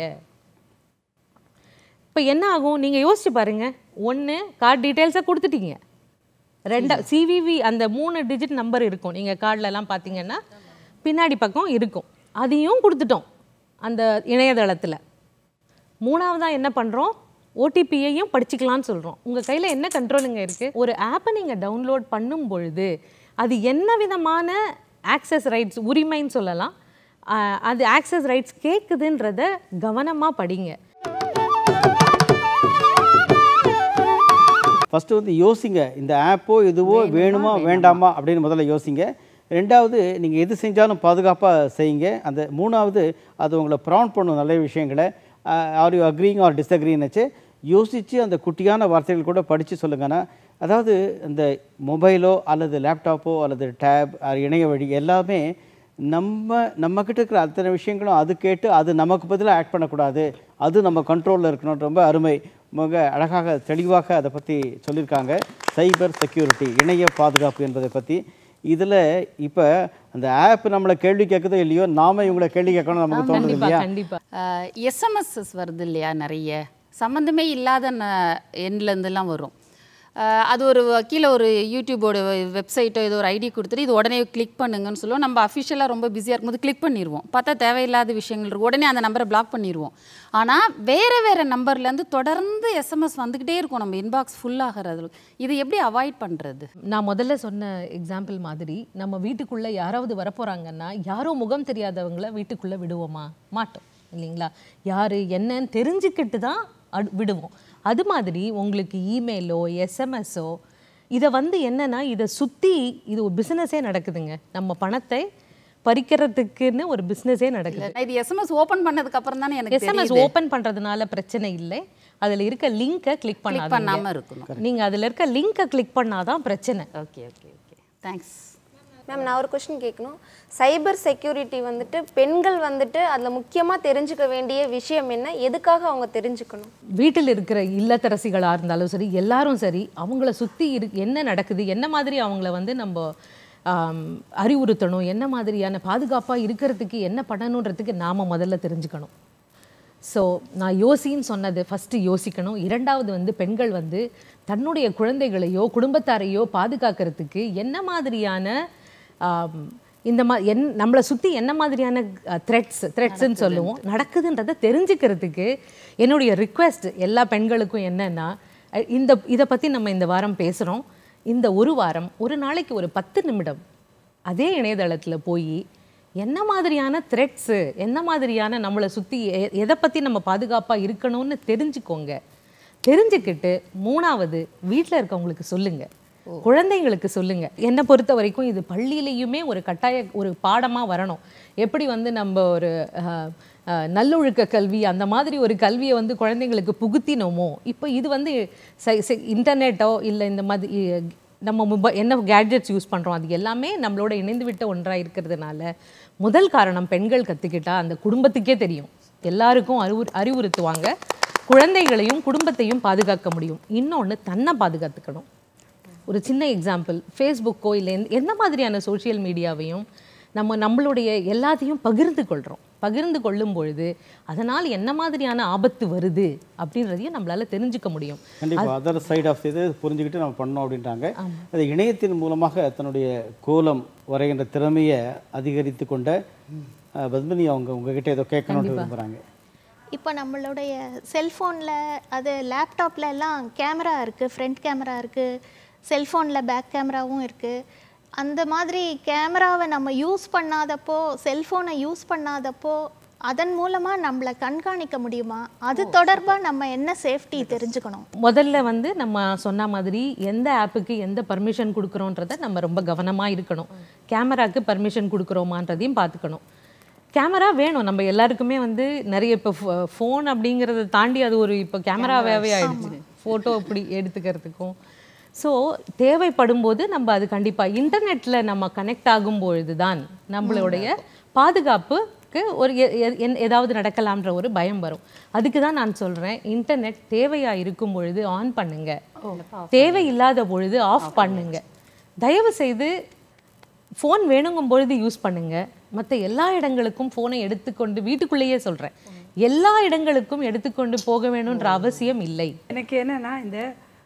இப்போ என்ன ஆகும் நீங்கள் யோசிச்சு பாருங்க ஒன்று கார்டு டீட்டெயில்ஸை கொடுத்துட்டீங்க ரெண்டா சிவிவி அந்த மூணு டிஜிட் நம்பர் இருக்கும் நீங்கள் கார்டுலலாம் பார்த்தீங்கன்னா பின்னாடி பக்கம் இருக்கும் அதையும் கொடுத்துட்டோம் அந்த இணையதளத்தில் மூணாவதாக என்ன பண்ணுறோம் ஓடிபியையும் படிச்சுக்கலாம்னு சொல்கிறோம் உங்கள் கையில் என்ன கண்ட்ரோலுங்க இருக்குது ஒரு ஆப்பை நீங்கள் டவுன்லோட் பண்ணும் பொழுது அது என்ன விதமான ஆக்சஸ் ரைட்ஸ் உரிமைன்னு சொல்லலாம் ஆஹ் அது ஆக்சஸ் ரைட்ஸ் கேட்குதுன்றத கவனமாக படிங்க ஃபஸ்ட்டு வந்து யோசிங்க இந்த ஆப்போ இதுவோ வேணுமா வேண்டாமா அப்படின்னு முதல்ல யோசிங்க ரெண்டாவது நீங்கள் எது செஞ்சாலும் பாதுகாப்பாக செய்யுங்க அந்த மூணாவது அது உங்களை ப்ரான் பண்ணும் நல்ல விஷயங்களை ஆர் யூ அக்ரிங் ஆர் டிஸ்அக்ரின்னு யோசித்து அந்த குட்டியான வார்த்தைகள் கூட படித்து சொல்லுங்கன்னா அதாவது இந்த மொபைலோ அல்லது லேப்டாப்போ அல்லது டேப் இணைய வழி எல்லாமே நம்ம நம்மக்கிட்ட இருக்கிற அத்தனை விஷயங்களும் அது கேட்டு அது நமக்கு பதிலாக ஆக்ட் பண்ணக்கூடாது அது நம்ம கண்ட்ரோலில் இருக்கணும் ரொம்ப அருமை மிக அழகாக தெளிவாக அதை பற்றி சொல்லியிருக்காங்க சைபர் செக்யூரிட்டி இணைய பாதுகாப்பு என்பதை பற்றி இதில் இப்போ அந்த ஆப் நம்மளை கேள்வி கேட்குதோ இல்லையோ நாம இவங்களை கேள்வி கேட்கணும் நமக்கு தோணுது கண்டிப்பா இல்லையா கண்டிப்பா எஸ்எம்எஸ்எஸ் வருது இல்லையா நிறைய சம்மந்தமே இல்லாத ந- எண்லேருந்துலாம் வரும் அஹ் அது ஒரு கீழே ஒரு யூடியூபோட வெப்சைட்டோ ஏதோ ஒரு ஐடி கொடுத்துட்டு இது உடனே கிளிக் பண்ணுங்கன்னு சொல்லுவோம் நம்ம அஃபிஷியலாக ரொம்ப பிஸியாக இருக்கும்போது கிளிக் பண்ணிடுவோம் பார்த்தா தேவையில்லாத விஷயங்கள் இருக்கும் உடனே அந்த நம்பரை பிளாக் பண்ணிடுவோம் ஆனால் வேறு வேறு நம்பர்லேருந்து தொடர்ந்து எஸ்எம்எஸ் வந்துக்கிட்டே இருக்கும் நம்ம இன்பாக்ஸ் ஃபுல் ஆகிறது இது எப்படி அவாய்ட் பண்ணுறது நான் முதல்ல சொன்ன எக்ஸாம்பிள் மாதிரி நம்ம வீட்டுக்குள்ள யாராவது வரப்போறாங்கன்னா யாரோ முகம் தெரியாதவங்கள வீட்டுக்குள்ள விடுவோமா மாட்டோம் இல்லைங்களா யாரு என்னன்னு தெரிஞ்சுக்கிட்டு தான் அடு- விடுவோம் அது மாதிரி உங்களுக்கு இமெயிலோ எஸ்எம்எஸோ இதை வந்து என்னன்னா இதை சுத்தி இது ஒரு பிசினஸே நடக்குதுங்க நம்ம பணத்தை பறிக்கிறதுக்குன்னு ஒரு பிசினஸே நடக்குது இது எஸ்எம்எஸ் ஓப்பன் பண்ணதுக்கு அப்புறம் தானே எனக்கு எஸ்எம்எஸ் தெரியுது ஓபன் பண்றதுனால பிரச்சனை இல்லை அதுல இருக்க லிங்கை கிளிக் கிளிக் பண்ணாதீங்க பண்ணாமல் இருக்கணும் நீங்க அதுல இருக்க லிங்கை கிளிக் பண்ணாதான் பிரச்சனை okay okay okay thanks ma'am நான் ஒரு கொஸ்டின் கேட்கணும் சைபர் செக்யூரிட்டி வந்துட்டு பெண்கள் வந்துட்டு அதில் முக்கியமாக தெரிஞ்சுக்க வேண்டிய விஷயம் என்ன எதுக்காக அவங்க தெரிஞ்சுக்கணும் வீட்டில் இருக்கிற இல்லத்தரசிகளாக இருந்தாலும் சரி எல்லாரும் சரி அவங்கள சுற்றி இரு என்ன நடக்குது என்ன மாதிரி அவங்கள வந்து நம்ம ஆம், அறிவுறுத்தணும் என்ன மாதிரியான பாதுகாப்பாக இருக்கிறதுக்கு என்ன பண்ணணுன்றதுக்கு நாம் முதல்ல தெரிஞ்சுக்கணும் ஸோ நான் யோசின்னு சொன்னது ஃபஸ்ட்டு யோசிக்கணும் இரண்டாவது வந்து பெண்கள் வந்து தன்னுடைய குழந்தைகளையோ குடும்பத்தாரையோ பாதுகாக்கிறதுக்கு என்ன மாதிரியான ஆம், இந்த மா என் நம்மளை சுற்றி என்ன மாதிரியான த்ரெட்ஸ் த்ரெட்ஸ்ன்னு சொல்லுவோம் நடக்குதுன்றதை தெரிஞ்சுக்கிறதுக்கு என்னுடைய ரிக்வெஸ்ட் எல்லா பெண்களுக்கும் என்னன்னா அஹ், இந்த இதை பற்றி நம்ம இந்த வாரம் பேசுகிறோம் இந்த ஒரு வாரம் ஒரு நாளைக்கு ஒரு பத்து நிமிடம் அதே இணையதளத்தில் போய் என்ன மாதிரியான த்ரெட்ஸு என்ன மாதிரியான நம்மளை சுற்றி எதை பற்றி நம்ம பாதுகாப்பாக இருக்கணும்னு தெரிஞ்சுக்கோங்க தெரிஞ்சுக்கிட்டு மூணாவது வீட்டில் இருக்கவங்களுக்கு சொல்லுங்கள் குழந்தைங்களுக்கு சொல்லுங்க என்னை பொறுத்த வரைக்கும் இது பள்ளியிலையுமே ஒரு கட்டாய ஒரு பாடமா வரணும் எப்படி வந்து நம்ம ஒரு அஹ், அஹ், நல்லொழுக்க கல்வி அந்த மாதிரி ஒரு கல்வியை வந்து குழந்தைங்களுக்கு புகுத்தினோமோ இப்போ இது வந்து இன்டர்நெட்டோ இல்லை இந்த மாதிரி இ- நம்ம மொபை என்ன கேட்ஜெட்ஸ் யூஸ் பண்ணுறோம் அது எல்லாமே நம்மளோட இணைந்து விட்ட ஒன்றாக இருக்கிறதுனால முதல் காரணம் பெண்கள் கற்றுக்கிட்டா அந்த குடும்பத்துக்கே தெரியும் எல்லாருக்கும் அறிவுறு அறிவுறுத்துவாங்க குழந்தைகளையும் குடும்பத்தையும் பாதுகாக்க முடியும் இன்னொன்று தன்னை பாதுகாத்துக்கணும் ஒரு சின்ன எக்ஸாம்பிள் ஃபேஸ்புக்கோ இல்லை எந்த- எந்த மாதிரியான சோஷியல் மீடியாவையும் நம்ம நம்மளுடைய எல்லாத்தையும் பகிர்ந்து கொள்கிறோம் பகிர்ந்து கொள்ளும் பொழுது அதனால் என்ன மாதிரியான ஆபத்து வருது அப்படின்றதையும் நம்மளால தெரிஞ்சுக்க முடியும் கண்டிப்பாக அதர் சைடு ஆஃப் இது புரிஞ்சுக்கிட்டு நம்ம பண்ணோம் அப்படின்றாங்க அது இணையத்தின் மூலமாக தன்னுடைய கோலம் வரைகின்ற திறமையை அதிகரித்து கொண்ட அஹ், பத்மினி அவங்க உங்ககிட்ட ஏதோ கேட்கணும்னு விரும்புகிறாங்க இப்போ நம்மளுடைய செல்ஃபோனில் அது லேப்டாப்ல எல்லாம் கேமரா இருக்குது ஃப்ரண்ட் கேமரா இருக்குது செல்ஃபோனில் பேக் கேமராவும் இருக்குது அந்த மாதிரி கேமராவை நம்ம யூஸ் பண்ணாதப்போ செல்ஃபோனை யூஸ் பண்ணாதப்போ அதன் மூலமாக நம்மளை கண்காணிக்க முடியுமா அது தொடர்பாக நம்ம என்ன சேஃப்டி தெரிஞ்சுக்கணும் முதல்ல வந்து நம்ம சொன்ன மாதிரி எந்த ஆப்புக்கு எந்த பர்மிஷன் கொடுக்குறோன்றத நம்ம ரொம்ப கவனமாக இருக்கணும் கேமராக்கு பர்மிஷன் கொடுக்குறோமான்றதையும் பார்த்துக்கணும் கேமரா வேணும் நம்ம எல்லாருக்குமே வந்து நிறைய இப்போ ஃபோன் அப்படிங்கிறத தாண்டி அது ஒரு இப்போ கேமராவே ஆயிடுச்சு ஃபோட்டோ இப்படி எடுத்துக்கிறதுக்கும் ஸோ தேவைப்படும் போது நம்ம அது கண்டிப்பாக இன்டர்நெட்டில் நம்ம கனெக்ட் ஆகும் பொழுது தான் நம்மளுடைய பாதுகாப்புக்கு ஒரு எ- எ- என்- ஏதாவது நடக்கலாம்ன்ற ஒரு பயம் வரும் அதுக்கு தான் நான் சொல்கிறேன் இன்டர்நெட் தேவையாக இருக்கும் பொழுது ஆன் பண்ணுங்க தேவை இல்லாத பொழுது ஆஃப் பண்ணுங்க தயவு செய்து ஃபோன் வேணுங்கும் பொழுது யூஸ் பண்ணுங்க மற்ற எல்லா இடங்களுக்கும் ஃபோனை எடுத்துக்கொண்டு வீட்டுக்குள்ளேயே சொல்கிறேன் எல்லா இடங்களுக்கும் எடுத்துக்கொண்டு போக வேணுன்ற அவசியம் இல்லை எனக்கு என்னன்னா இந்த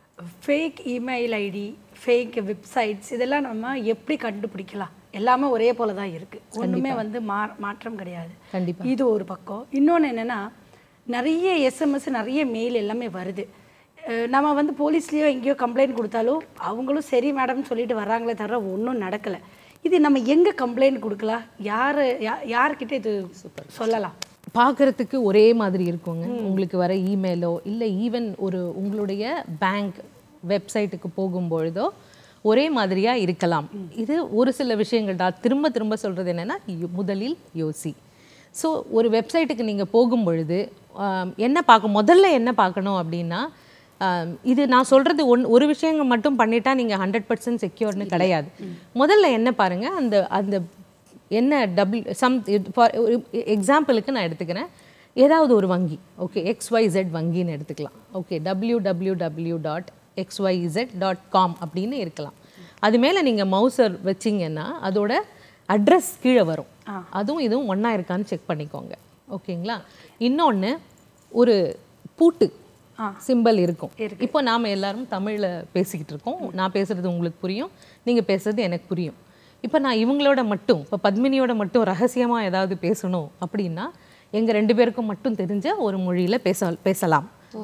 fake email ID fake websites இதெல்லாம் நம்ம எப்படி கண்டுபிடிக்கலாம் எல்லாமே ஒரே போல தான் இருக்கு ஒண்ணுமே வந்து மா மாற்றம் கிடையாது கண்டிப்பா. இது ஒரு பக்கம் இன்னொன்று என்னன்னா நிறைய எஸ்எம்எஸ் நிறைய மெயில் எல்லாமே வருது அஹ் நம்ம வந்து போலீஸ்லேயோ எங்கேயோ கம்ப்ளைண்ட் கொடுத்தாலும் அவங்களும் சரி மேடம்னு சொல்லிட்டு வர்றாங்களே தவிர ஒன்றும் நடக்கலை இது நம்ம எங்கே கம்ப்ளைண்ட் கொடுக்கலாம் யார் யார்கிட்ட இது சொல்லலாம் பார்க்கறதுக்கு ஒரே மாதிரி இருக்குங்க உங்களுக்கு வர இமெயிலோ இல்லை ஈவன் ஒரு உங்களுடைய பேங்க் வெப்சைட்டுக்கு போகும்பொழுதோ ஒரே மாதிரியா இருக்கலாம் இது ஒரு சில விஷயங்கள் தான் திரும்ப திரும்ப சொல்றது என்னன்னா யு- முதலில் யோசி ஸோ ஒரு வெப்சைட்டுக்கு நீங்க போகும் பொழுது ஆம், என்ன பார்க்க முதல்ல என்ன பார்க்கணும் அப்படின்னா ஆம், இது நான் சொல்றது ஒன் ஒரு விஷயங்கள் மட்டும் பண்ணிட்டா நீங்க ஹண்ட்ரட் பர்சன்ட் செக்யூர்னு கிடையாது முதல்ல என்ன பாருங்க அந்த அந்த என்ன டபுள் சம் ஃபார் ஒரு எக்ஸாம்பிளுக்கு நான் எடுத்துக்கிறேன் ஏதாவது ஒரு வங்கி ஓகே எக்ஸ்ஒய்செட் வங்கின்னு எடுத்துக்கலாம் okay W W W dot X Y Z dot com அப்படின்னு இருக்கலாம் அது மேலே நீங்கள் மவுசர் வச்சிங்கன்னா அதோட அட்ரஸ் கீழே வரும் அதுவும் இதுவும் ஒன்றா இருக்கான்னு செக் பண்ணிக்கோங்க ஓகேங்களா இன்னொன்று ஒரு பூட்டு சிம்பல் இருக்கும் இப்போ நாம எல்லாரும் தமிழ்ல பேசிக்கிட்டு இருக்கோம் நான் பேசுறது உங்களுக்கு புரியும் நீங்க பேசுறது எனக்கு புரியும் இப்போ நான் இவங்களோட மட்டும் இப்போ பத்மினியோட மட்டும் ரகசியமா ஏதாவது பேசணும் அப்படின்னா எங்க ரெண்டு பேருக்கும் மட்டும் தெரிஞ்ச ஒரு மொழியில பேச பேசலாம்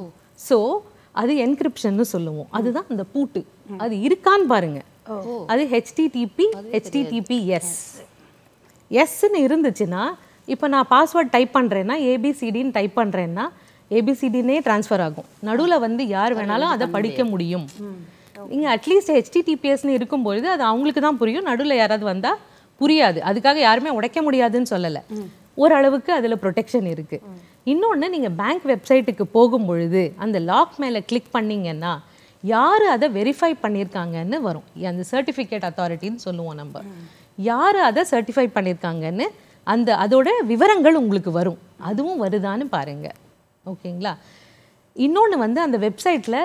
ஸோ அது என்கிரிப்ஷன்னு சொல்லுவோம் அதுதான் அந்த பூட்டு அது இருக்கான்னு பாருங்க அது ஹெச்டிடிபி ஹெச்டிடிபிஎஸ் எஸ்ன்னு இருந்துச்சுன்னா இப்போ நான் பாஸ்வேர்ட் டைப் பண்ணுறேன்னா ஏபிசிடின்னு டைப் பண்ணுறேன்னா ஏபிசிடினே ட்ரான்ஸ்ஃபர் ஆகும் நடுவில் வந்து யார் வேணாலும் அதை படிக்க முடியும் நீங்கள் அட்லீஸ்ட் ஹெச்டிடிபிஎஸ்னு இருக்கும்பொழுது அது அவங்களுக்கு தான் புரியும் நடுவில் யாராவது வந்தால் புரியாது அதுக்காக யாருமே உடைக்க முடியாதுன்னு சொல்லலை ஓரளவுக்கு அதில் ப்ரொடெக்ஷன் இருக்குது இன்னொன்று நீங்கள் பேங்க் வெப்சைட்டுக்கு போகும் பொழுது அந்த லாக் மேலே கிளிக் பண்ணீங்கன்னா யார் அதை வெரிஃபை பண்ணியிருக்காங்கன்னு வரும் அந்த சர்டிஃபிகேட் அத்தாரிட்டின்னு சொல்லுவோம் நம்ம யார் அதை சர்டிஃபை பண்ணியிருக்காங்கன்னு அந்த அதோட விவரங்கள் உங்களுக்கு வரும் அதுவும் வருதான்னு பாருங்க ஓகேங்களா இன்னொன்று வந்து அந்த வெப்சைட்டில்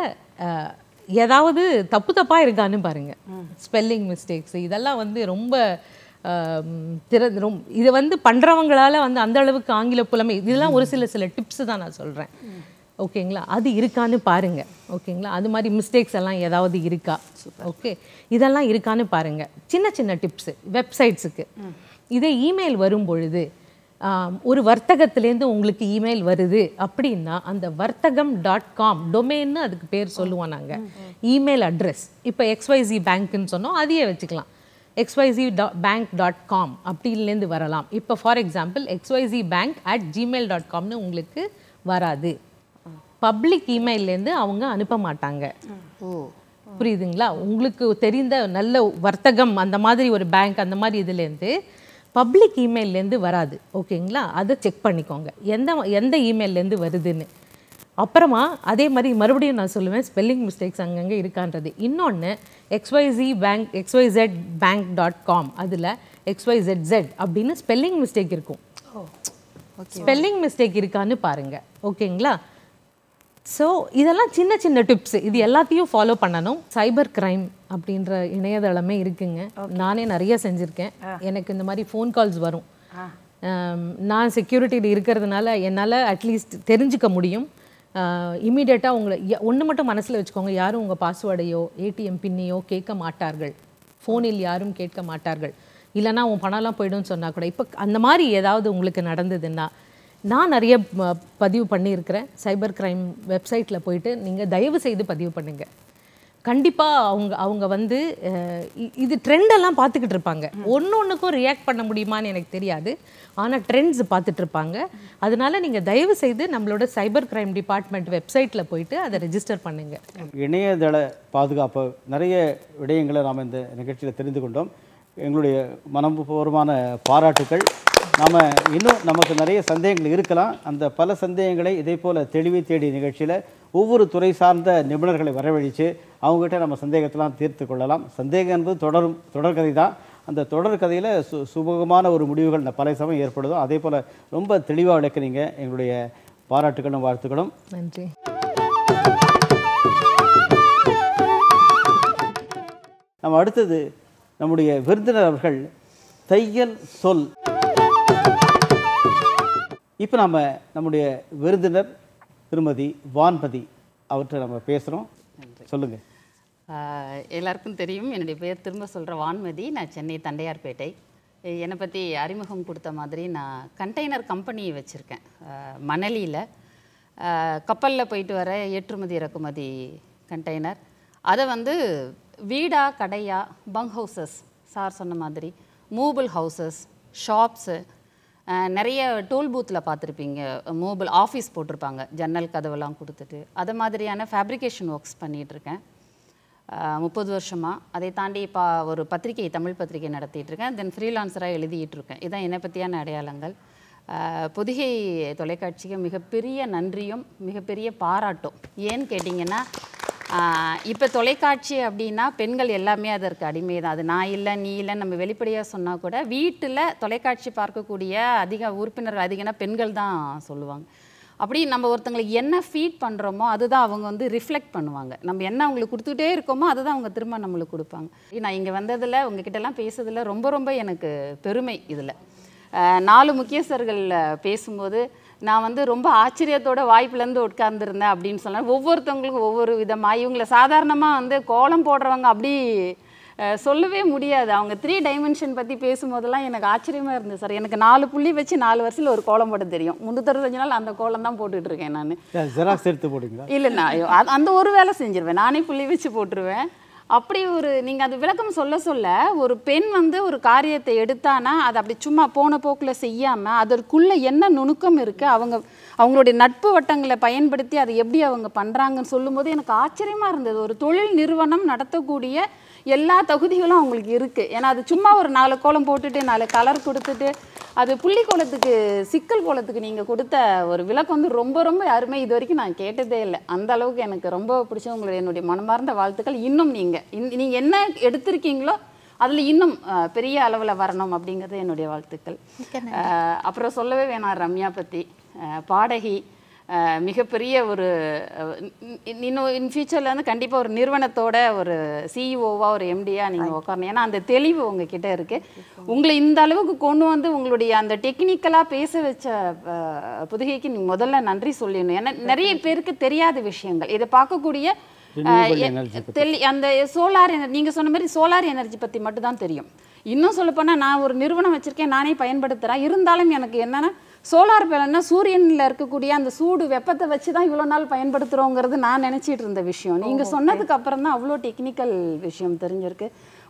ஏதாவது தப்பு தப்பாக இருக்கான்னு பாருங்க ஸ்பெல்லிங் மிஸ்டேக்ஸ் இதெல்லாம் வந்து ரொம்ப ஆம், திற ரொம் இதை வந்து பண்ணுறவங்களால வந்து அந்த அளவுக்கு ஆங்கில புலமை இதெல்லாம் ஒரு சில சில டிப்ஸ் தான் நான் சொல்கிறேன் ஓகேங்களா அது இருக்கான்னு பாருங்க ஓகேங்களா அது மாதிரி மிஸ்டேக்ஸ் எல்லாம் ஏதாவது இருக்கா ஓகே இதெல்லாம் இருக்கான்னு பாருங்க சின்ன சின்ன டிப்ஸ் வெப்சைட்ஸுக்கு இதே இமெயில் வரும் பொழுது ஆம், ஒரு வர்த்தகத்திலேருந்து உங்களுக்கு இமெயில் வருது அப்படின்னா அந்த வர்த்தகம் டாட் காம் டொமைன்னு அதுக்கு பேர் சொல்லுவோம் நாங்கள் இமெயில் அட்ரஸ் இப்போ எக்ஸ்ஒய்சி பேங்க்னு சொன்னோம் அதையே வச்சுக்கலாம் எக்ஸ்ஒய்சி பேங்க் டாட் காம் அப்படின்லேருந்து வரலாம் இப்போ for example X Y C bank at Gmail dot காம்னு உங்களுக்கு வராது பப்ளிக் இமெயிலேருந்து அவங்க அனுப்ப மாட்டாங்க ஓ புரியுதுங்களா உங்களுக்கு தெரிந்த நல்ல வர்த்தகம் அந்த மாதிரி ஒரு பேங்க் அந்த மாதிரி இதுலேருந்து பப்ளிக் இமெயிலேருந்து வராது ஓகேங்களா அதை செக் பண்ணிக்கோங்க எந்த எந்த இமெயிலேருந்து வருதுன்னு அப்புறமா அதே மாதிரி மறுபடியும் நான் சொல்லுவேன் ஸ்பெல்லிங் மிஸ்டேக்ஸ் அங்கங்கே இருக்கான்றது இன்னொன்று X Y C bank X Y Z bank dot com அதில் எக்ஸ்ஒய்செட் அப்படின்னு ஸ்பெல்லிங் மிஸ்டேக் இருக்கும் ஸ்பெல்லிங் மிஸ்டேக் இருக்கான்னு பாருங்க ஓகேங்களா ஸோ இதெல்லாம் சின்ன சின்ன டிப்ஸ் இது எல்லாத்தையும் ஃபாலோ பண்ணணும் சைபர் கிரைம் அப்படின்ற இணையதளமே இருக்குங்க நானே நிறைய செஞ்சுருக்கேன் எனக்கு இந்த மாதிரி ஃபோன் கால்ஸ் வரும் ஆம், நான் செக்யூரிட்டியில் இருக்கிறதுனால என்னால் அட்லீஸ்ட் தெரிஞ்சுக்க முடியும் இமீடியட்டாக உங்களை ஒன்று மட்டும் மனசில் வச்சுக்கோங்க யாரும் உங்கள் பாஸ்வேர்டையோ ஏடிஎம் பின்னையோ கேட்க மாட்டார்கள் ஃபோனில் யாரும் கேட்க மாட்டார்கள் இல்லைன்னா உன் பணம்லாம் போய்டும்னு சொன்னால் கூட இப்போ அந்த மாதிரி ஏதாவது உங்களுக்கு நடந்ததுன்னா நான் நிறைய ப- பதிவு பண்ணியிருக்கிறேன் சைபர் கிரைம் வெப்சைட்டில் போயிட்டு நீங்கள் தயவு செய்து பதிவு பண்ணுங்க கண்டிப்பாக அவங்க அவங்க வந்து அஹ், இ- இது ட்ரெண்ட் எல்லாம் பார்த்துக்கிட்டு இருப்பாங்க ஒன்று ஒன்றுக்கும் ரியாக்ட் பண்ண முடியுமான்னு எனக்கு தெரியாது ஆனால் ட்ரெண்ட்ஸ் பார்த்துட்டு இருப்பாங்க அதனால நீங்கள் தயவு செய்து நம்மளோட சைபர் கிரைம் டிபார்ட்மெண்ட் வெப்சைட்டில் போயிட்டு அதை ரெஜிஸ்டர் பண்ணுங்க இணையதள பாதுகாப்பு நிறைய விடயங்களை நாம் இந்த நிகழ்ச்சியில் தெரிந்து கொண்டோம் எங்களுடைய மனப்பூர்வமான பாராட்டுக்கள் நாம் இன்னும் நமக்கு நிறைய சந்தேகங்கள் இருக்கலாம் அந்த பல சந்தேகங்களை இதே போல் தெளிவை தேடி நிகழ்ச்சியில் ஒவ்வொரு துறை சார்ந்த நிபுணர்களை வரவழைச்சு அவங்ககிட்ட நம்ம சந்தேகத்தெல்லாம் தீர்த்து கொள்ளலாம் சந்தேகம் என்பது தொடரும் தொடர்கதை தான் அந்த தொடர்கதையில் சு சுமூகமான ஒரு முடிவுகள் ந- பல சமயம் ஏற்படுதும் அதே போல் ரொம்ப தெளிவாக விளக்குறீங்க எங்களுடைய பாராட்டுகளும் வாழ்த்துக்களும் நன்றி நம்ம அடுத்தது நம்முடைய விருந்தினர் அவர்கள் தையல் சொல் இப்போ நம்ம நம்முடைய விருந்தினர் திருமதி வான்மதி அவர்கிட்ட நம்ம பேசுகிறோம் சொல்லுங்கள் ஆஹ் எல்லாருக்கும் தெரியும் என்னுடைய பேர் திரும்ப சொல்கிற வான்மதி நான் சென்னை தண்டையார்பேட்டை என்னை பற்றி அறிமுகம் கொடுத்த மாதிரி நான் கண்டெய்னர் கம்பெனி வச்சுருக்கேன் மணலியில் கப்பலில் போயிட்டு வர ஏற்றுமதி இறக்குமதி கண்டெய்னர் அதை வந்து வீடா கடையா பங்க் ஹவுசஸ் சார் சொன்ன மாதிரி மூவபிள் ஹவுசஸ் ஷாப்ஸு நிறைய டோல் பூத்தில் பார்த்துருப்பீங்க மூவபிள் ஆஃபீஸ் போட்டிருப்பாங்க ஜன்னல் கதவெல்லாம் கொடுத்துட்டு அது மாதிரியான ஃபேப்ரிகேஷன் ஒர்க்ஸ் பண்ணிகிட்ருக்கேன் முப்பது வருஷமாக அதை தாண்டி இப்போ ஒரு பத்திரிகை தமிழ் பத்திரிகை நடத்திட்டு இருக்கேன் தென் ஃப்ரீலான்சராக எழுதிட்டு இருக்கேன் இதான் என்னை பற்றியான அடையாளங்கள் ஆஹ் பொதிகை தொலைக்காட்சிக்கு மிகப்பெரிய நன்றியும் மிகப்பெரிய பாராட்டும் ஏன்னு கேட்டிங்கன்னா இப்போ தொலைக்காட்சி அப்படின்னா பெண்கள் எல்லாமே அதற்கு அடிமை தான் அது நான் இல்லை நீ இல்லை நம்ம வெளிப்படையாக சொன்னால் கூட வீட்டில் தொலைக்காட்சி பார்க்கக்கூடிய அதிக உறுப்பினர்கள் அதிகம்னா பெண்கள் தான் சொல்லுவாங்க அப்படி நம்ம ஒருத்தங்களுக்கு என்ன ஃபீட் பண்ணுறோமோ அதுதான் அவங்க வந்து ரிஃப்ளெக்ட் பண்ணுவாங்க நம்ம என்ன அவங்களுக்கு கொடுத்துட்டே இருக்கோமோ அதுதான் அவங்க திரும்ப நம்மளுக்கு கொடுப்பாங்க நான் இங்கே வந்ததில் உங்ககிட்டலாம் பேசுறதுல ரொம்ப ரொம்ப எனக்கு பெருமை இதில் நாலு முக்கியஸ்தர்கள் பேசும்போது நான் வந்து ரொம்ப ஆச்சரியத்தோட வாய்ப்புலேருந்து உட்கார்ந்துருந்தேன் அப்படின்னு சொன்னேன் ஒவ்வொருத்தவங்களுக்கும் ஒவ்வொரு விதமாக இவங்களை சாதாரணமாக வந்து கோலம் போடுறவங்க அப்படி அஹ், சொல்லவே முடியாது அவங்க த்ரீ டைமென்ஷன் பற்றி பேசும்போதெல்லாம் எனக்கு ஆச்சரியமாக இருந்தது சார் எனக்கு நாலு புள்ளி வச்சு நாலு வருஷத்தில் ஒரு கோலம் போட தெரியும் முந்நூற்றஞ்சு நாள் அந்த கோலம் தான் போட்டுட்டு இருக்கேன் நான் ஜெராக்ஸ் எடுத்து போடுங்களா இல்லை நான் ஐயோ, அது- அந்த ஒரு வேலை செஞ்சிருவேன் நானே புள்ளி வச்சு போட்டுருவேன் அப்படி ஒரு நீங்கள் அது விளக்கம் சொல்ல சொல்ல ஒரு பெண் வந்து ஒரு காரியத்தை எடுத்தானா அதை அப்படி சும்மா போன போக்கில் செய்யாமல் அதற்குள்ள என்ன நுணுக்கம் இருக்குது அவங்க அவங்களுடைய நட்பு வட்டங்களை பயன்படுத்தி அதை எப்படி அவங்க பண்ணுறாங்கன்னு சொல்லும்போது எனக்கு ஆச்சரியமாக இருந்தது ஒரு தொழில் நிறுவனம் நடத்தக்கூடிய எல்லா தகுதிகளும் அவங்களுக்கு இருக்குது ஏன்னா அது சும்மா ஒரு நாலு கோலம் போட்டுட்டு நாலு கலர் கொடுத்துட்டு அது புள்ளி கோலத்துக்கு சிக்கல் கோலத்துக்கு நீங்கள் கொடுத்த ஒரு விளக்கம் வந்து ரொம்ப ரொம்ப யாருமே இது வரைக்கும் நான் கேட்டதே இல்லை அந்த அளவுக்கு எனக்கு ரொம்ப பிடிச்ச உங்களுடைய என்னுடைய மனமார்ந்த வாழ்த்துக்கள் இன்னும் நீங்கள் நீங்கள் என்ன எடுத்திருக்கீங்களோ அதில் இன்னும் அஹ், பெரிய அளவில் வரணும் அப்படிங்கிறது என்னுடைய வாழ்த்துக்கள் அஹ், அப்புறம் சொல்லவே வேணாம் ரம்யா பற்றி பாடகி அஹ், மிகப்பெரிய ஒரு அஹ், இன்- இன்- இன்னும் இன் ஃபியூச்சரில் வந்து கண்டிப்பாக ஒரு நிறுவனத்தோட ஒரு சிஇஓவாக ஒரு எம்டியாக நீங்கள் உட்காரணும் ஏன்னா அந்த தெளிவு உங்ககிட்ட இருக்குது உங்களை இந்த அளவுக்கு கொண்டு வந்து உங்களுடைய அந்த டெக்னிக்கலாக பேச வச்ச அஹ், புதுகைக்கு நீ முதல்ல நன்றி சொல்லிடணும் ஏன்னா நிறைய பேருக்கு தெரியாத விஷயங்கள் இதை பார்க்கக்கூடிய அஹ், Renewable எ- energy தெளி அந்த சோலார் எனர்ஜி நீங்கள் சொன்ன மாதிரி சோலார் எனர்ஜி பற்றி மட்டும் தான் தெரியும் இன்னும் சொல்லப்போனால் நான் ஒரு நிறுவனம் வச்சுருக்கேன் நானே பயன்படுத்துகிறேன் இருந்தாலும் எனக்கு என்னென்னா சோலார் பேனல்னா சூரியனில் இருக்கக்கூடிய அந்த சூடு வெப்பத்தை வச்சு தான் இவ்வளோ நாள் பயன்படுத்துகிறோங்கிறது நான் நினச்சிட்டு இருந்த விஷயம் நீங்கள் சொன்னதுக்கு அப்புறம் தான் அவ்வளோ டெக்னிக்கல் விஷயம் தெரிஞ்சிருக்கு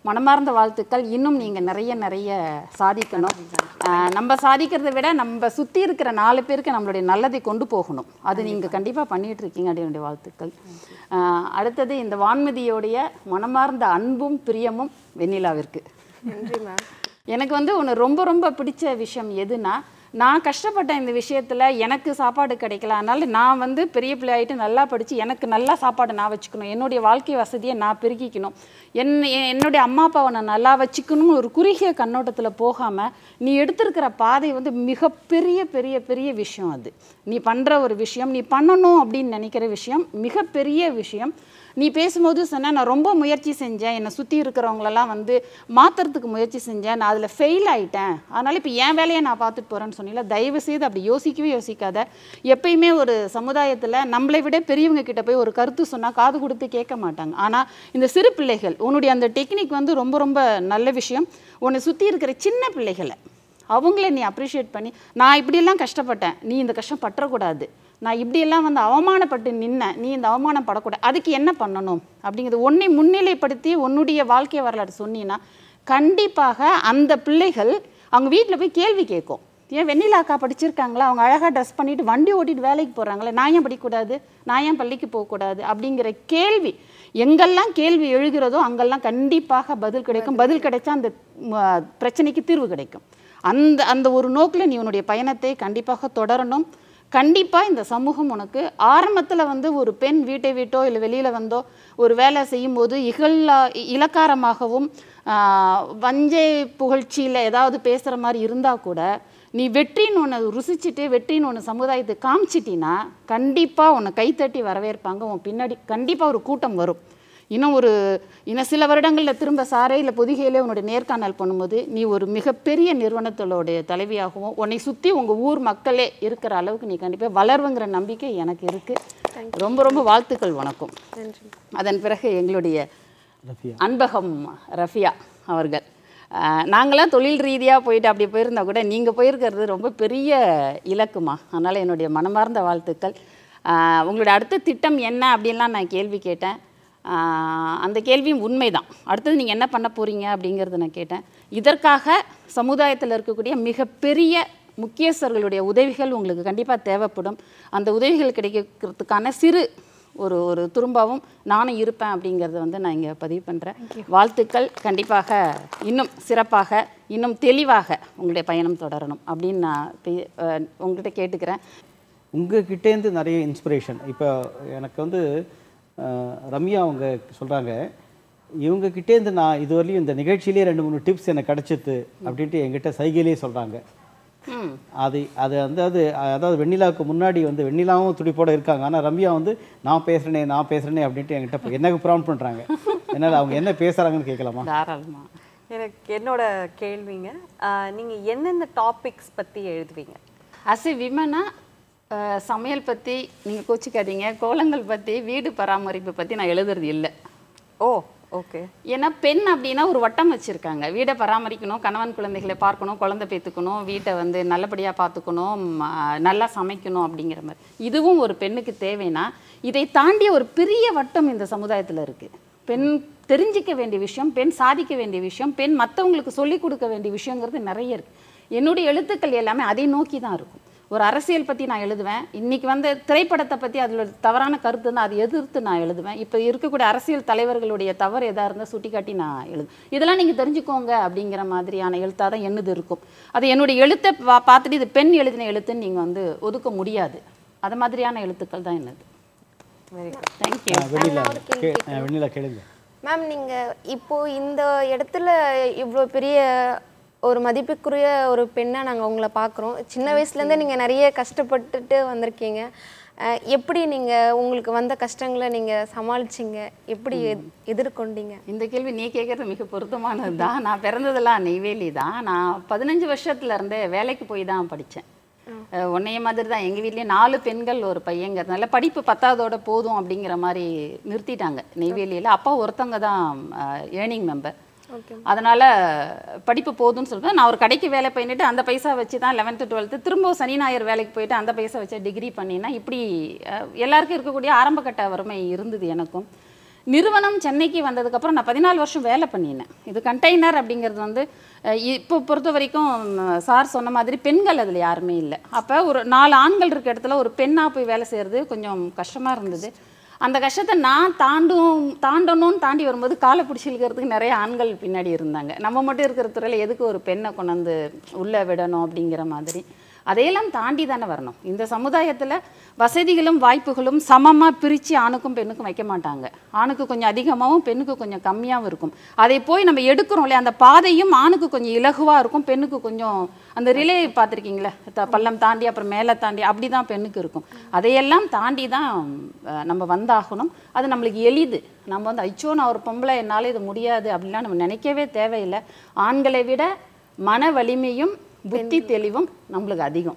மனமார்ந்த வாழ்த்துக்கள் இன்னும் நீங்கள் நிறைய நிறைய சாதிக்கணும் ஆஹ் நம்ம சாதிக்கிறதை விட நம்ம சுற்றி இருக்கிற நாலு பேருக்கு நம்மளுடைய நல்லதை கொண்டு போகணும் அது நீங்கள் கண்டிப்பாக பண்ணிட்டு இருக்கீங்க என்னுடைய வாழ்த்துக்கள் ஆஹ் அடுத்தது இந்த வான்மதியோடைய மனமார்ந்த அன்பும் பிரியமும் வெண்ணிலாவிற்கு நன்றி மேம் எனக்கு வந்து ஒன்று ரொம்ப ரொம்ப பிடிச்ச விஷயம் எதுனா நான் கஷ்டப்பட்ட இந்த விஷயத்தில் எனக்கு சாப்பாடு கிடைக்கல அதனால நான் வந்து பெரிய பிள்ளை ஆகிட்டு நல்லா படித்து எனக்கு நல்லா சாப்பாடு நான் வச்சுக்கணும் என்னுடைய வாழ்க்கை வசதியை நான் பெருக்கிக்கணும் என் எ- என்னுடைய அம்மா அப்பாவை நான் நல்லா வச்சுக்கணும்னு ஒரு குறுகிய கண்ணோட்டத்தில் போகாமல் நீ எடுத்திருக்கிற பாதை வந்து மிகப்பெரிய பெரிய பெரிய விஷயம் அது நீ பண்ணுற ஒரு விஷயம் நீ பண்ணணும் அப்படின்னு நினைக்கிற விஷயம் மிகப்பெரிய விஷயம் நீ பேசும்போது சொன்ன நான் ரொம்ப முயற்சி செஞ்சேன் என்னை சுற்றி இருக்கிறவங்களெல்லாம் வந்து மாற்றுறதுக்கு முயற்சி செஞ்சேன் நான் அதில் ஃபெயில் ஆயிட்டேன் அதனால் இப்போ என் வேலையை நான் பார்த்துட்டு போகிறேன்னு சொன்னீங்களா தயவு செய்து அப்படி யோசிக்கவே யோசிக்காத எப்பயுமே ஒரு சமுதாயத்தில் நம்மளை விட பெரியவங்க கிட்ட போய் ஒரு கருத்து சொன்னால் காது கொடுத்து கேட்க மாட்டாங்க ஆனால் இந்த சிறு பிள்ளைகள் உன்னுடைய அந்த டெக்னிக் வந்து ரொம்ப ரொம்ப நல்ல விஷயம் உன்னை சுற்றி இருக்கிற சின்ன பிள்ளைகளை அவங்கள நீ அப்ரிஷியேட் பண்ணி நான் இப்படியெல்லாம் கஷ்டப்பட்டேன் நீ இந்த கஷ்டம் பற்றக்கூடாது நான் இப்படியெல்லாம் வந்து அவமானப்பட்டு நின்னேன் நீ இந்த அவமானம் படக்கூடாது அதுக்கு என்ன பண்ணணும் அப்படிங்கிறது உன்னை முன்னிலைப்படுத்தி உன்னுடைய வாழ்க்கை வரலாறு சொன்னீங்கன்னா கண்டிப்பாக அந்த பிள்ளைகள் அவங்க வீட்டில் போய் கேள்வி கேட்கும் ஏன் வெண்ணிலா அக்கா படிச்சிருக்காங்களா அவங்க அழகாக ட்ரெஸ் பண்ணிட்டு வண்டி ஓட்டிட்டு வேலைக்கு போகிறாங்களே நான் ஏன் படிக்கக்கூடாது நான் ஏன் பள்ளிக்கு போகக்கூடாது அப்படிங்கிற கேள்வி எங்கெல்லாம் கேள்வி எழுகிறதோ அங்கெல்லாம் கண்டிப்பாக பதில் கிடைக்கும் பதில் கிடைச்சா அந்த ம, பிரச்சனைக்கு தீர்வு கிடைக்கும் அந்த அந்த ஒரு நோக்கில் நீ உன்னுடைய பயணத்தை கண்டிப்பாக தொடரணும் கண்டிப்பாக இந்த சமூகம் உனக்கு ஆரம்பத்தில் வந்து ஒரு பெண் வீட்டை விட்டோ இல்லை வெளியில் வந்தோ ஒரு வேலை செய்யும்போது இகழா இலக்காரமாகவும் ஆஹ், வஞ்சை புகழ்ச்சியில் ஏதாவது பேசுகிற மாதிரி இருந்தால் கூட நீ வெற்றின்னு ஒன்று ருசிச்சுட்டு வெற்றின்னு ஒன்று சமுதாயத்துக்கு காமிச்சிட்டினா கண்டிப்பாக உன்னை கைத்தட்டி வரவேற்பாங்க உன் பின்னாடி கண்டிப்பாக ஒரு கூட்டம் வரும் இன்னும் ஒரு இன்னும் சில வருடங்களில் திரும்ப சாரே இல்லை பொதிகையிலே உன்னுடைய நேர்காணல் பண்ணும்போது நீ ஒரு மிகப்பெரிய நிறுவனத்தோடைய தலைவியாகவும் உன்னை சுற்றி உங்கள் ஊர் மக்களே இருக்கிற அளவுக்கு நீ கண்டிப்பாக வளருவங்கிற நம்பிக்கை எனக்கு இருக்குது ரொம்ப ரொம்ப வாழ்த்துக்கள் வணக்கம் நன்றி அதன் பிறகு எங்களுடைய ரஃபியா அன்பகம் ரஃபியா அவர்கள் அஹ், நாங்களாம் தொழில் ரீதியாக போயிட்டு அப்படி போயிருந்தா கூட நீங்கள் போயிருக்கிறது ரொம்ப பெரிய இலக்குமா அதனால் என்னுடைய மனமார்ந்த வாழ்த்துக்கள் அஹ், உங்களுடைய அடுத்த திட்டம் என்ன அப்படின்லாம் நான் கேள்வி கேட்டேன் அஹ், அந்த கேள்வியும் உண்மைதான் அடுத்தது நீங்கள் என்ன பண்ண போகிறீங்க அப்படிங்கிறத நான் கேட்டேன் இதற்காக சமுதாயத்தில் இருக்கக்கூடிய மிகப்பெரிய முக்கியஸ்தர்களுடைய உதவிகள் உங்களுக்கு கண்டிப்பாக தேவைப்படும் அந்த உதவிகள் கிடைக்கிறதுக்கான சிறு ஒரு ஒரு துரும்பாவும் நானும் இருப்பேன் அப்படிங்கிறத வந்து நான் இங்கே பதிவு பண்ணுறேன் வாழ்த்துக்கள் கண்டிப்பாக இன்னும் சிறப்பாக இன்னும் தெளிவாக உங்களுடைய பயணம் தொடரணும் அப்படின்னு நான் பே- அஹ் உங்ககிட்ட கேட்டுக்கிறேன் உங்ககிட்டேருந்து நிறைய இன்ஸ்பிரேஷன் இப்போ எனக்கு வந்து அஹ், ரம்யா அவங்க சொல்கிறாங்க இவங்க கிட்டேருந்து நான் இதுவரையிலும் இந்த நிகழ்ச்சியிலே ரெண்டு மூணு டிப்ஸ் எனக்கு கிடச்சிது அப்படின்ட்டு என்கிட்ட சைகையிலே சொல்கிறாங்க ம் அது அது வந்து அது அதாவது வெண்ணிலாவுக்கு முன்னாடி வந்து வெண்ணிலாவும் துடிப்போட இருக்காங்க ஆனால் ரம்யா வந்து நான் பேசுகிறேனே நான் பேசுகிறேனே அப்படின்ட்டு என்கிட்ட இப்ப எனக்கு ப்ராம்ப்ட் பண்ணுறாங்க என்னால் அவங்க என்ன பேசுகிறாங்கன்னு கேட்கலாமா தாராளமாக எனக்கு என்னோட கேள்விங்க ஆஹ் நீங்க எந்தெந்த டாபிக்ஸ் பத்தி எழுதுவீங்க அஸ் எ விமனா சமையல் பற்றி நீங்கள் கோச்சிக்காதீங்க கோலங்கள் பற்றி வீடு பராமரிப்பு பற்றி நான் எழுதுறது இல்லை ஓ ஓகே ஏன்னா பெண் அப்படின்னா ஒரு வட்டம் வச்சுருக்காங்க வீடை பராமரிக்கணும் கணவன் குழந்தைகளை பார்க்கணும் குழந்தை பேத்துக்கணும் வீட்டை வந்து நல்லபடியாக பார்த்துக்கணும் ம, நல்லா சமைக்கணும் அப்படிங்கிற மாதிரி இதுவும் ஒரு பெண்ணுக்கு தேவைன்னா இதை தாண்டிய ஒரு பெரிய வட்டம் இந்த சமுதாயத்தில் இருக்குது பெண் தெரிஞ்சிக்க வேண்டிய விஷயம் பெண் சாதிக்க வேண்டிய விஷயம் பெண் மற்றவங்களுக்கு சொல்லிக் கொடுக்க வேண்டிய விஷயங்கிறது நிறைய இருக்குது என்னுடைய எழுத்துக்கள் எல்லாமே அதை நோக்கி தான் இருக்கும் ஒரு அரசியல் பற்றி நான் எழுதுவேன் இன்னைக்கு வந்து திரைப்படத்தை பற்றி அதில் ஒரு தவறான கருத்து இருந்தால் அதை எதிர்த்து நான் எழுதுவேன் இப்போ இருக்கக்கூடிய அரசியல் தலைவர்களுடைய தவறு எதாக இருந்தால் சுட்டிக்காட்டி நான் எழுது இதெல்லாம் நீங்கள் தெரிஞ்சுக்கோங்க அப்படிங்கிற மாதிரியான எழுத்தாக தான் என்னது இருக்கும் அது என்னுடைய எழுத்தை பா பார்த்துட்டு இது பெண் எழுதின எழுத்துன்னு நீங்கள் வந்து ஒதுக்க முடியாது அது மாதிரியான எழுத்துக்கள் தான் என்னது very good thank you ah, Vennila கே அஹ், வெண்ணிலா கேளுங்க மேம் நீங்கள் இப்போ இந்த இடத்துல இவ்வளோ பெரிய ஒரு மதிப்புக்குரிய ஒரு பெண்ணை நாங்கள் உங்களை பார்க்குறோம் சின்ன வயசுலேருந்தே நீங்கள் நிறைய கஷ்டப்பட்டுட்டு வந்திருக்கீங்க அஹ் எப்படி நீங்கள் உங்களுக்கு வந்த கஷ்டங்களை நீங்கள் சமாளிச்சீங்க எப்படி எத்- எதிர்கொண்டீங்க இந்த கேள்வி நீ கேட்குறது மிக பொருத்தமானது தான் நான் பிறந்ததெல்லாம் நெய்வேலி தான் நான் பதினஞ்சு வருஷத்துல இருந்தே வேலைக்கு போய் தான் படித்தேன் உன்னைய மாதிரி தான் எங்கள் வீட்லேயே நாலு பெண்கள் ஒரு பையங்கிறதுனால படிப்பு பத்தாவதோட போதும் அப்படிங்கிற மாதிரி நிறுத்திட்டாங்க நெய்வேலியில் அப்பா ஒருத்தவங்க தான் ஏர்னிங் மெம்பர் அதனால் படிப்பு போதும்னு சொல்லிட்டு நான் ஒரு கடைக்கு வேலை பண்ணிட்டு அந்த பைசா வச்சு தான் லெவன்த்து டுவெல்த்து திரும்ப சனி ஞாயிறு வேலைக்கு போயிட்டு அந்த பைசா வச்சு டிகிரி பண்ணினா இப்படி அஹ், எல்லாருக்கும் இருக்கக்கூடிய ஆரம்ப கட்ட வறுமை இருந்தது எனக்கும் நிறுவனம் சென்னைக்கு வந்ததுக்கப்புறம் நான் பதினாலு வருஷம் வேலை பண்ணினேன் இது கண்டெய்னர் அப்படிங்கிறது வந்து அஹ், இப்போ பொறுத்த வரைக்கும் சார் சொன்ன மாதிரி பெண்கள் அதில் யாருமே இல்லை அப்போ ஒரு நாலு ஆண்கள் இருக்க இடத்துல ஒரு பெண்ணாக போய் வேலை செய்கிறது கொஞ்சம் கஷ்டமாக இருந்தது அந்த கஷ்டத்தை நான் தாண்டும் தாண்டணும்னு தாண்டி வரும்போது காலை பிடிச்சி இழுக்கிறதுக்கு நிறைய ஆண்கள் பின்னாடி இருந்தாங்க நம்ம மட்டும் இருக்கிற துறையில் எதுக்கு ஒரு பெண்ணை கொண்டாந்து உள்ளே விடணும் அப்படிங்கிற மாதிரி அதையெல்லாம் தாண்டி தானே வரணும் இந்த சமுதாயத்தில் வசதிகளும் வாய்ப்புகளும் சமமாக பிரித்து ஆணுக்கும் பெண்ணுக்கும் வைக்க மாட்டாங்க ஆணுக்கு கொஞ்சம் அதிகமாகவும் பெண்ணுக்கு கொஞ்சம் கம்மியாகவும் இருக்கும் அதை போய் நம்ம எடுக்கிறோம் இல்லையா அந்த பாதையும் ஆணுக்கு கொஞ்சம் இலகுவாக இருக்கும் பெண்ணுக்கு கொஞ்சம் அந்த ரிலே பார்த்துருக்கீங்களே த- பள்ளம் தாண்டி அப்புறம் மேலே தாண்டி அப்படி தான் பெண்ணுக்கு இருக்கும் அதையெல்லாம் தாண்டி தான் அஹ், நம்ம வந்தாகணும் அது நம்மளுக்கு எளிது நம்ம வந்து ஐச்சோ நான் ஒரு பொம்பளை என்னால் இது முடியாது அப்படின்லாம் நம்ம நினைக்கவே தேவையில்லை ஆண்களை விட மன வலிமையும் புத்தி தெளிவும் நம்மளுக்கு அதிகம்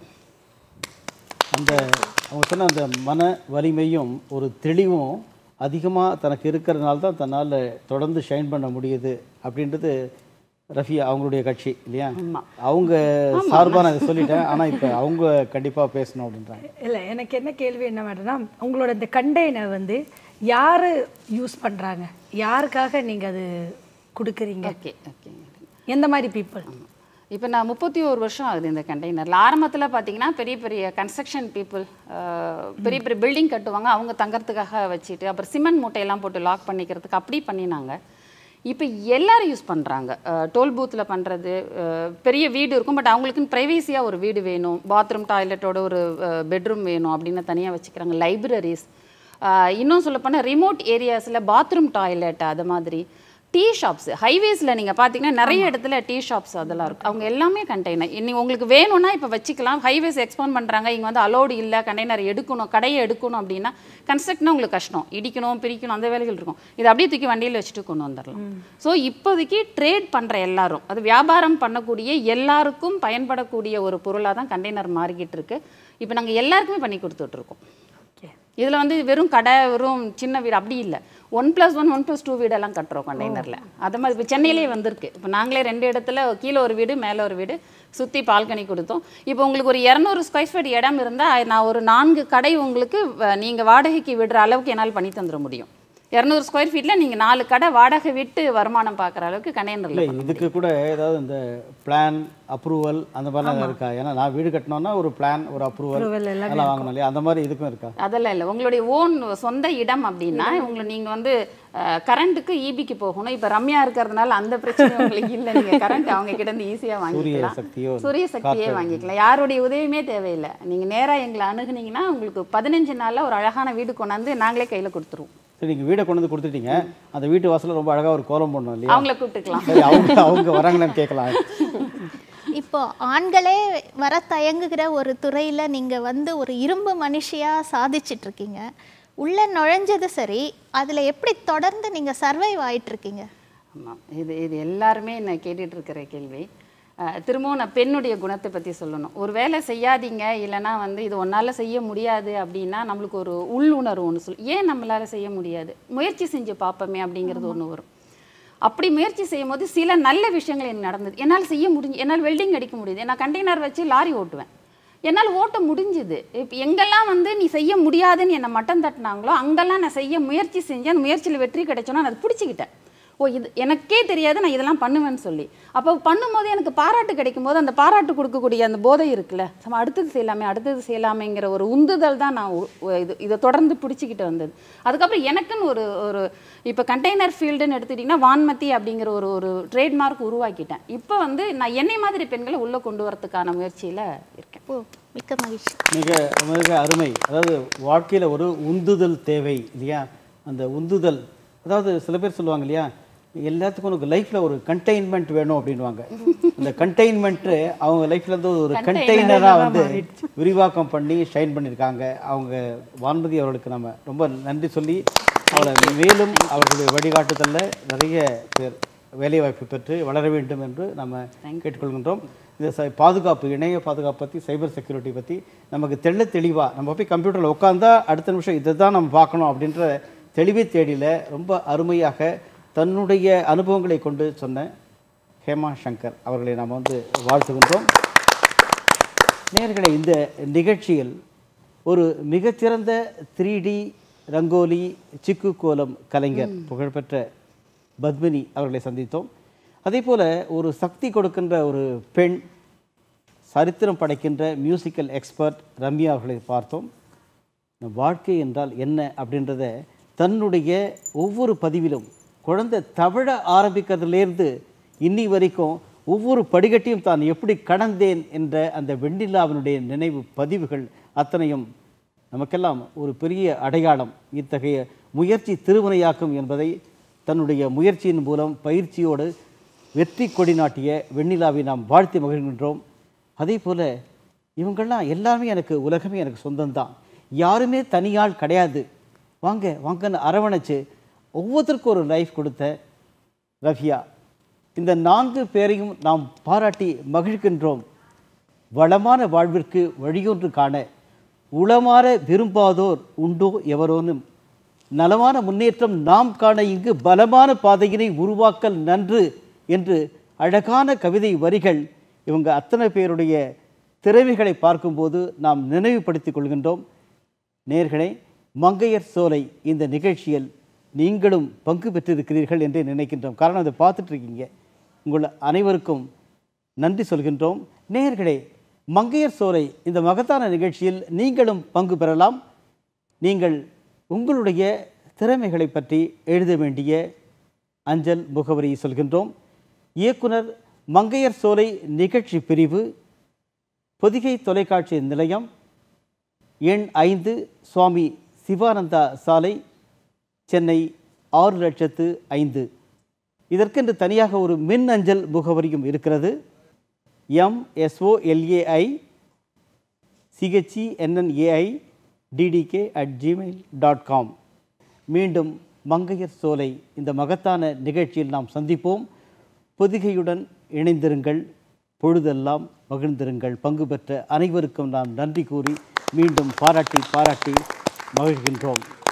அந்த அவங்க சொன்ன அந்த மன வலிமையும் ஒரு தெளிவும் அதிகமாக தனக்கு இருக்கிறதுனால தான் தன்னால் தொடர்ந்து ஷைன் பண்ண முடியுது அப்படின்றது ரஃபி அவங்களுடைய கட்சி இல்லையா அவங்க சார்பாக நான் இதை சொல்லிட்டேன் ஆனால் இப்போ அவங்க கண்டிப்பாக பேசணும் அப்படின்றாங்க இல்லை எனக்கு என்ன கேள்வி என்ன மேடம்னா உங்களோட இந்த கண்டெய்னர் வந்து யார் யூஸ் பண்ணுறாங்க யாருக்காக நீங்கள் அது கொடுக்குறீங்க ஓகே ஓகே எந்த மாதிரி பீப்புள் இப்போ நான் முப்பத்தி ஒரு வருஷம் ஆகுது இந்த கண்டெய்னரில் ஆரம்பத்தில் பார்த்தீங்கன்னா பெரிய பெரிய கன்ஸ்ட்ரக்ஷன் பீப்புள் பெரிய பெரிய பில்டிங் கட்டுவாங்க அவங்க தங்கறதுக்காக வச்சுட்டு அப்புறம் சிமெண்ட் மூட்டையெல்லாம் போட்டு லாக் பண்ணிக்கிறதுக்கு அப்படி பண்ணினாங்க இப்போ எல்லாரும் யூஸ் பண்ணுறாங்க டோல் பூத்தில் பண்ணுறது பெரிய வீடு இருக்கும் பட் அவங்களுக்குன்னு ப்ரைவேசியாக ஒரு வீடு வேணும் பாத்ரூம் டாய்லெட்டோட ஒரு பெட்ரூம் வேணும் அப்படின்னு தனியாக வச்சுக்கிறாங்க லைப்ரரிஸ் இன்னும் சொல்லப்போனால் ரிமோட் ஏரியாஸில் பாத்ரூம் டாய்லெட் அது மாதிரி டீ ஷாப்ஸ் ஹைவேஸில் நீங்கள் பார்த்தீங்கன்னா நிறைய இடத்துல டீ ஷாப்ஸ் அதெல்லாம் இருக்கும் அவங்க எல்லாமே கண்டெய்னர் இன்னி உங்களுக்கு வேணும்னா இப்போ வச்சுக்கலாம் ஹைவேஸ் எக்ஸ்போன் பண்ணுறாங்க இங்கே வந்து அலோடு இல்லை கண்டெய்னர் எடுக்கணும் கடையை எடுக்கணும் அப்படின்னா கன்ஸ்ட்ரக்ட்னா உங்களுக்கு கஷ்டம் இடிக்கணும் பிரிக்கணும் அந்த வேலைகள் இருக்கும் இது அப்படியே தூக்கி வண்டியில் வச்சுட்டு கொண்டு வந்துடலாம் ஸோ இப்போதைக்கு ட்ரேட் பண்ணுற எல்லாரும் அது வியாபாரம் பண்ணக்கூடிய எல்லாருக்கும் பயன்படக்கூடிய ஒரு பொருளாக தான் கண்டெய்னர் மாறிக்கிட்டு இருக்கு இப்போ நாங்கள் எல்லாருக்குமே பண்ணி கொடுத்துட்ருக்கோம் இதில் வந்து வெறும் கடை வெறும் சின்ன வீடு அப்படி இல்லை one plus one one plus two வீடெல்லாம் கட்டுறோம் கண்டெய்னரில் அது மாதிரி இப்போ சென்னையிலே வந்திருக்கு இப்போ நாங்களே ரெண்டு இடத்துல கீழே ஒரு வீடு மேலே ஒரு வீடு சுற்றி பால்கனி கொடுத்தோம் இப்போ உங்களுக்கு ஒரு இரநூறு ஸ்கொயர் ஃபீட் இடம் இருந்தால் நான் ஒரு நான்கு கடை உங்களுக்கு நீங்கள் வாடகைக்கு விடுற அளவுக்கு என்னால் பண்ணி தந்துட முடியும் இரநூறு ஸ்கொயர் ஃபீட்டில் நீங்கள் நாலு கடை வாடகை விட்டு வருமானம் பார்க்குற அளவுக்கு இல்லை கண்டெய்னரில் இதுக்கு கூட ஏதாவது இந்த பிளான் அப்ரூவல் அந்த மாதிரிலாம் இருக்கா ஏன்னா நான் வீடு கட்டணும்னா ஒரு பிளான் ஒரு அப்ரூவல் எல்லாம் வாங்கணும் இல்லையா அந்த மாதிரி இதுக்கும் இருக்கா அதெல்லாம் இல்லை உங்களுடைய ஓன் சொந்த இடம் அப்படின்னா உங்களை நீங்கள் வந்து கரண்ட்டுக்கு ஈபிக்கு போகணும் இப்போ ரம்யா இருக்கிறதுனால அந்த பிரச்சனை உங்களுக்கு இல்லை நீங்கள் கரண்ட் அவங்க கிட்ட இருந்து ஈஸியாக சூரிய வாங்கிக்கலாம் சக்தியோ சூரிய சக்தியே வாங்கிக்கலாம் யாருடைய உதவியுமே தேவையில்லை நீங்கள் நேராக எங்களை அணுகுனீங்கன்னா உங்களுக்கு பதினஞ்சு நாளில் ஒரு அழகான வீடு கொண்டாந்து நாங்களே கையில் கொடுத்துருவோம் சரி நீங்கள் வீடை கொண்டு வந்து கொடுத்துட்டீங்க அந்த வீட்டு வாசல்ல ரொம்ப அழகாக ஒரு கோலம் போடணும் இல்லையா அவங்கள கூப்பிட்டுக்கலாம் சரி அவங்க அவங்க வராங்களான்னு கேட்கலாம் இப்போ ஆண்களே வர தயங்குகிற ஒரு துறையில் நீங்கள் வந்து ஒரு இரும்பு மனுஷியாக சாதிச்சிட்டு இருக்கீங்க உள்ளே நுழைஞ்சது சரி அதில் எப்படி தொடர்ந்து நீங்கள் சர்வைவ் ஆயிட்டிருக்கீங்க ஆமாம் இது இது எல்லாருமே என்ன கேட்டுட்டு இருக்கிற கேள்வி அஹ், திரும்பவும் நான் பெண்ணுடைய குணத்தை பற்றி சொல்லணும் ஒரு வேலை செய்யாதீங்க இல்லைன்னா வந்து இது ஒன்றால் செய்ய முடியாது அப்படின்னா நம்மளுக்கு ஒரு உள்ளுணர்வு ஒன்று சொல் ஏன் நம்மளால் செய்ய முடியாது முயற்சி செஞ்சு பார்ப்போமே அப்படிங்கிறது ஒன்று வரும் அப்படி முயற்சி செய்யும் போது சில நல்ல விஷயங்கள் எனக்கு நடந்தது என்னால் செய்ய முடிஞ்சு என்னால் வெல்டிங் அடிக்க முடியுது நான் கண்டெய்னர் வச்சு லாரி ஓட்டுவேன் என்னால் ஓட்ட முடிஞ்சுது இப்போ எங்கெல்லாம் வந்து நீ செய்ய முடியாதுன்னு என்னை மட்டம் தட்டினாங்களோ அங்கெல்லாம் நான் செய்ய முயற்சி செஞ்சேன் அந்த முயற்சியில் வெற்றி கிடைச்சோன்னா நான் அதை பிடிச்சிக்கிட்டேன் ஓ இது எனக்கே தெரியாது நான் இதெல்லாம் பண்ணுவேன்னு சொல்லி அப்போ பண்ணும்போது எனக்கு பாராட்டு கிடைக்கும் போது அந்த பாராட்டு கொடுக்கக்கூடிய அந்த போதை இருக்குல்ல நம்ம அடுத்தது செய்யலாமே அடுத்தது செய்யலாமேங்கிற ஒரு உந்துதல் தான் நான் உ- உ- இது இதை தொடர்ந்து பிடிச்சிக்கிட்டு வந்தது அதுக்கப்புறம் எனக்குன்னு ஒரு ஒரு இப்போ கண்டெய்னர் ஃபீல்டுன்னு எடுத்துக்கிட்டிங்கன்னா வான்மதி அப்படிங்கிற ஒரு ஒரு ட்ரேட்மார்க் உருவாக்கிட்டேன் இப்போ வந்து நான் என்னை மாதிரி பெண்களை உள்ளே கொண்டு வரதுக்கான முயற்சியில் இருக்கேன் ஓ மிக்க மகிழ்ச்சி மிக மிக அருமை அதாவது வாழ்க்கையில் ஒரு உந்துதல் தேவை இல்லையா அந்த உந்துதல் அதாவது சில பேர் சொல்லுவாங்க இல்லையா எல்லாத்துக்கும் உனக்கு லைஃப்பில் ஒரு கண்டெய்ன்மெண்ட் வேணும் அப்படின்வாங்க அந்த கண்டெய்ன்மெண்ட்டு அவங்க லைஃப்ல இருந்து ஒரு கண்டெய்னராக வந்து விரிவாக்கம் பண்ணி ஷைன் பண்ணியிருக்காங்க அவங்க வான்மதி அவர்களுக்கு நம்ம ரொம்ப நன்றி சொல்லி அவளை மேலும் அவர்களுடைய வழிகாட்டுதலில் நிறைய பேர் வேலைவாய்ப்பு பெற்று வளர வேண்டும் என்று நம்ம கேட்டுக்கொள்கின்றோம் இந்த ச பாதுகாப்பு இணைய பாதுகாப்பு பற்றி சைபர் செக்யூரிட்டி பற்றி நமக்கு தெள்ள தெளிவாக நம்ம போய் கம்ப்யூட்டரில் உட்காந்தா அடுத்த நிமிஷம் இதை தான் நம்ம பார்க்கணும் அப்படின்ற தெளிவை தேடியில் ரொம்ப அருமையாக தன்னுடைய அனுபவங்களை கொண்டு சொன்ன ஹேமா சங்கர் அவர்களை நாம் வந்து வாழ்த்துகின்றோம் நேயர்களே இந்த நிகழ்ச்சியில் ஒரு மிகச்சிறந்த த்ரீ டி ரங்கோலி சிக்கு கோலம் கலைஞர் புகழ்பெற்ற பத்மினி அவர்களை சந்தித்தோம் அதே போல ஒரு சக்தி கொடுக்கின்ற ஒரு பெண் சரித்திரம் படைக்கின்ற மியூசிக்கல் எக்ஸ்பர்ட் ரம்யா அவர்களை பார்த்தோம் வாழ்க்கை என்றால் என்ன அப்படின்றத தன்னுடைய ஒவ்வொரு பதிவிலும் குழந்தை தவழ ஆரம்பிக்கிறதுலேருந்து இன்னி வரைக்கும் ஒவ்வொரு படிக்கட்டையும் தான் எப்படி கடந்தேன் என்ற அந்த வெண்ணிலாவினுடைய நினைவு பதிவுகள் அத்தனையும் நமக்கெல்லாம் ஒரு பெரிய அடையாளம் இத்தகைய முயற்சி திருவினையாக்கும் என்பதை தன்னுடைய முயற்சியின் மூலம் பயிற்சியோடு வெற்றி கொடி நாட்டிய வெண்ணிலாவை நாம் வாழ்த்தி மகிழ்கின்றோம் அதே போல் இவங்கெல்லாம் எல்லாமே எனக்கு உலகமே எனக்கு சொந்தம்தான் யாருமே தனியாள் கிடையாது வாங்க வாங்கன்னு அரவணைச்சு ஒவ்வொருத்தருக்கும் ஒரு லைஃப் கொடுத்த ரஃபியா இந்த நான்கு பேரையும் நாம் பாராட்டி மகிழ்கின்றோம் வளமான வாழ்விற்கு வழியொன்று காண உளமாற விரும்பாதோர் உண்டோ எவரோனும் நலமான முன்னேற்றம் நாம் காண இங்கு பலமான பாதையினை உருவாக்கல் நன்று என்று அழகான கவிதை வரிகள் இவங்க அத்தனை பேருடைய திறமைகளை பார்க்கும்போது நாம் நினைவுபடுத்திக் கொள்கின்றோம் நேர்களே மங்கையர் சோலை இந்த நிகழ்ச்சியில் நீங்களும் பங்கு பெற்றிருக்கிறீர்கள் என்று நினைக்கின்றோம் காரணம் அதை பார்த்துட்டு இருக்கீங்க உங்கள் அனைவருக்கும் நன்றி சொல்கின்றோம் நேயர்களே மங்கையர் சோலை இந்த மகத்தான நிகழ்ச்சியில் நீங்களும் பங்கு பெறலாம் நீங்கள் உங்களுடைய திறமைகளை பற்றி எழுத வேண்டிய அஞ்சல் முகவரி சொல்கின்றோம் இயக்குனர் மங்கையர் சோலை நிகழ்ச்சி பிரிவு பொதிகை தொலைக்காட்சி நிலையம் எண் ஐந்து சுவாமி சிவானந்தா சாலை சென்னை ஆறு லட்சத்து ஐந்து இதற்கென்று தனியாக ஒரு மின் அஞ்சல் முகவரியும் இருக்கிறது MSOLAI CHENNAI TTK at Gmail dot com மீண்டும் மங்கையர் சோலை இந்த மகத்தான நிகழ்ச்சியில் நாம் சந்திப்போம் பொதிகையுடன் இணைந்திருங்கள் பொழுதெல்லாம் மகிழ்ந்திருங்கள் பங்கு பெற்ற அனைவருக்கும் நாம் நன்றி கூறி மீண்டும் பாராட்டி பாராட்டி மகிழ்கின்றோம்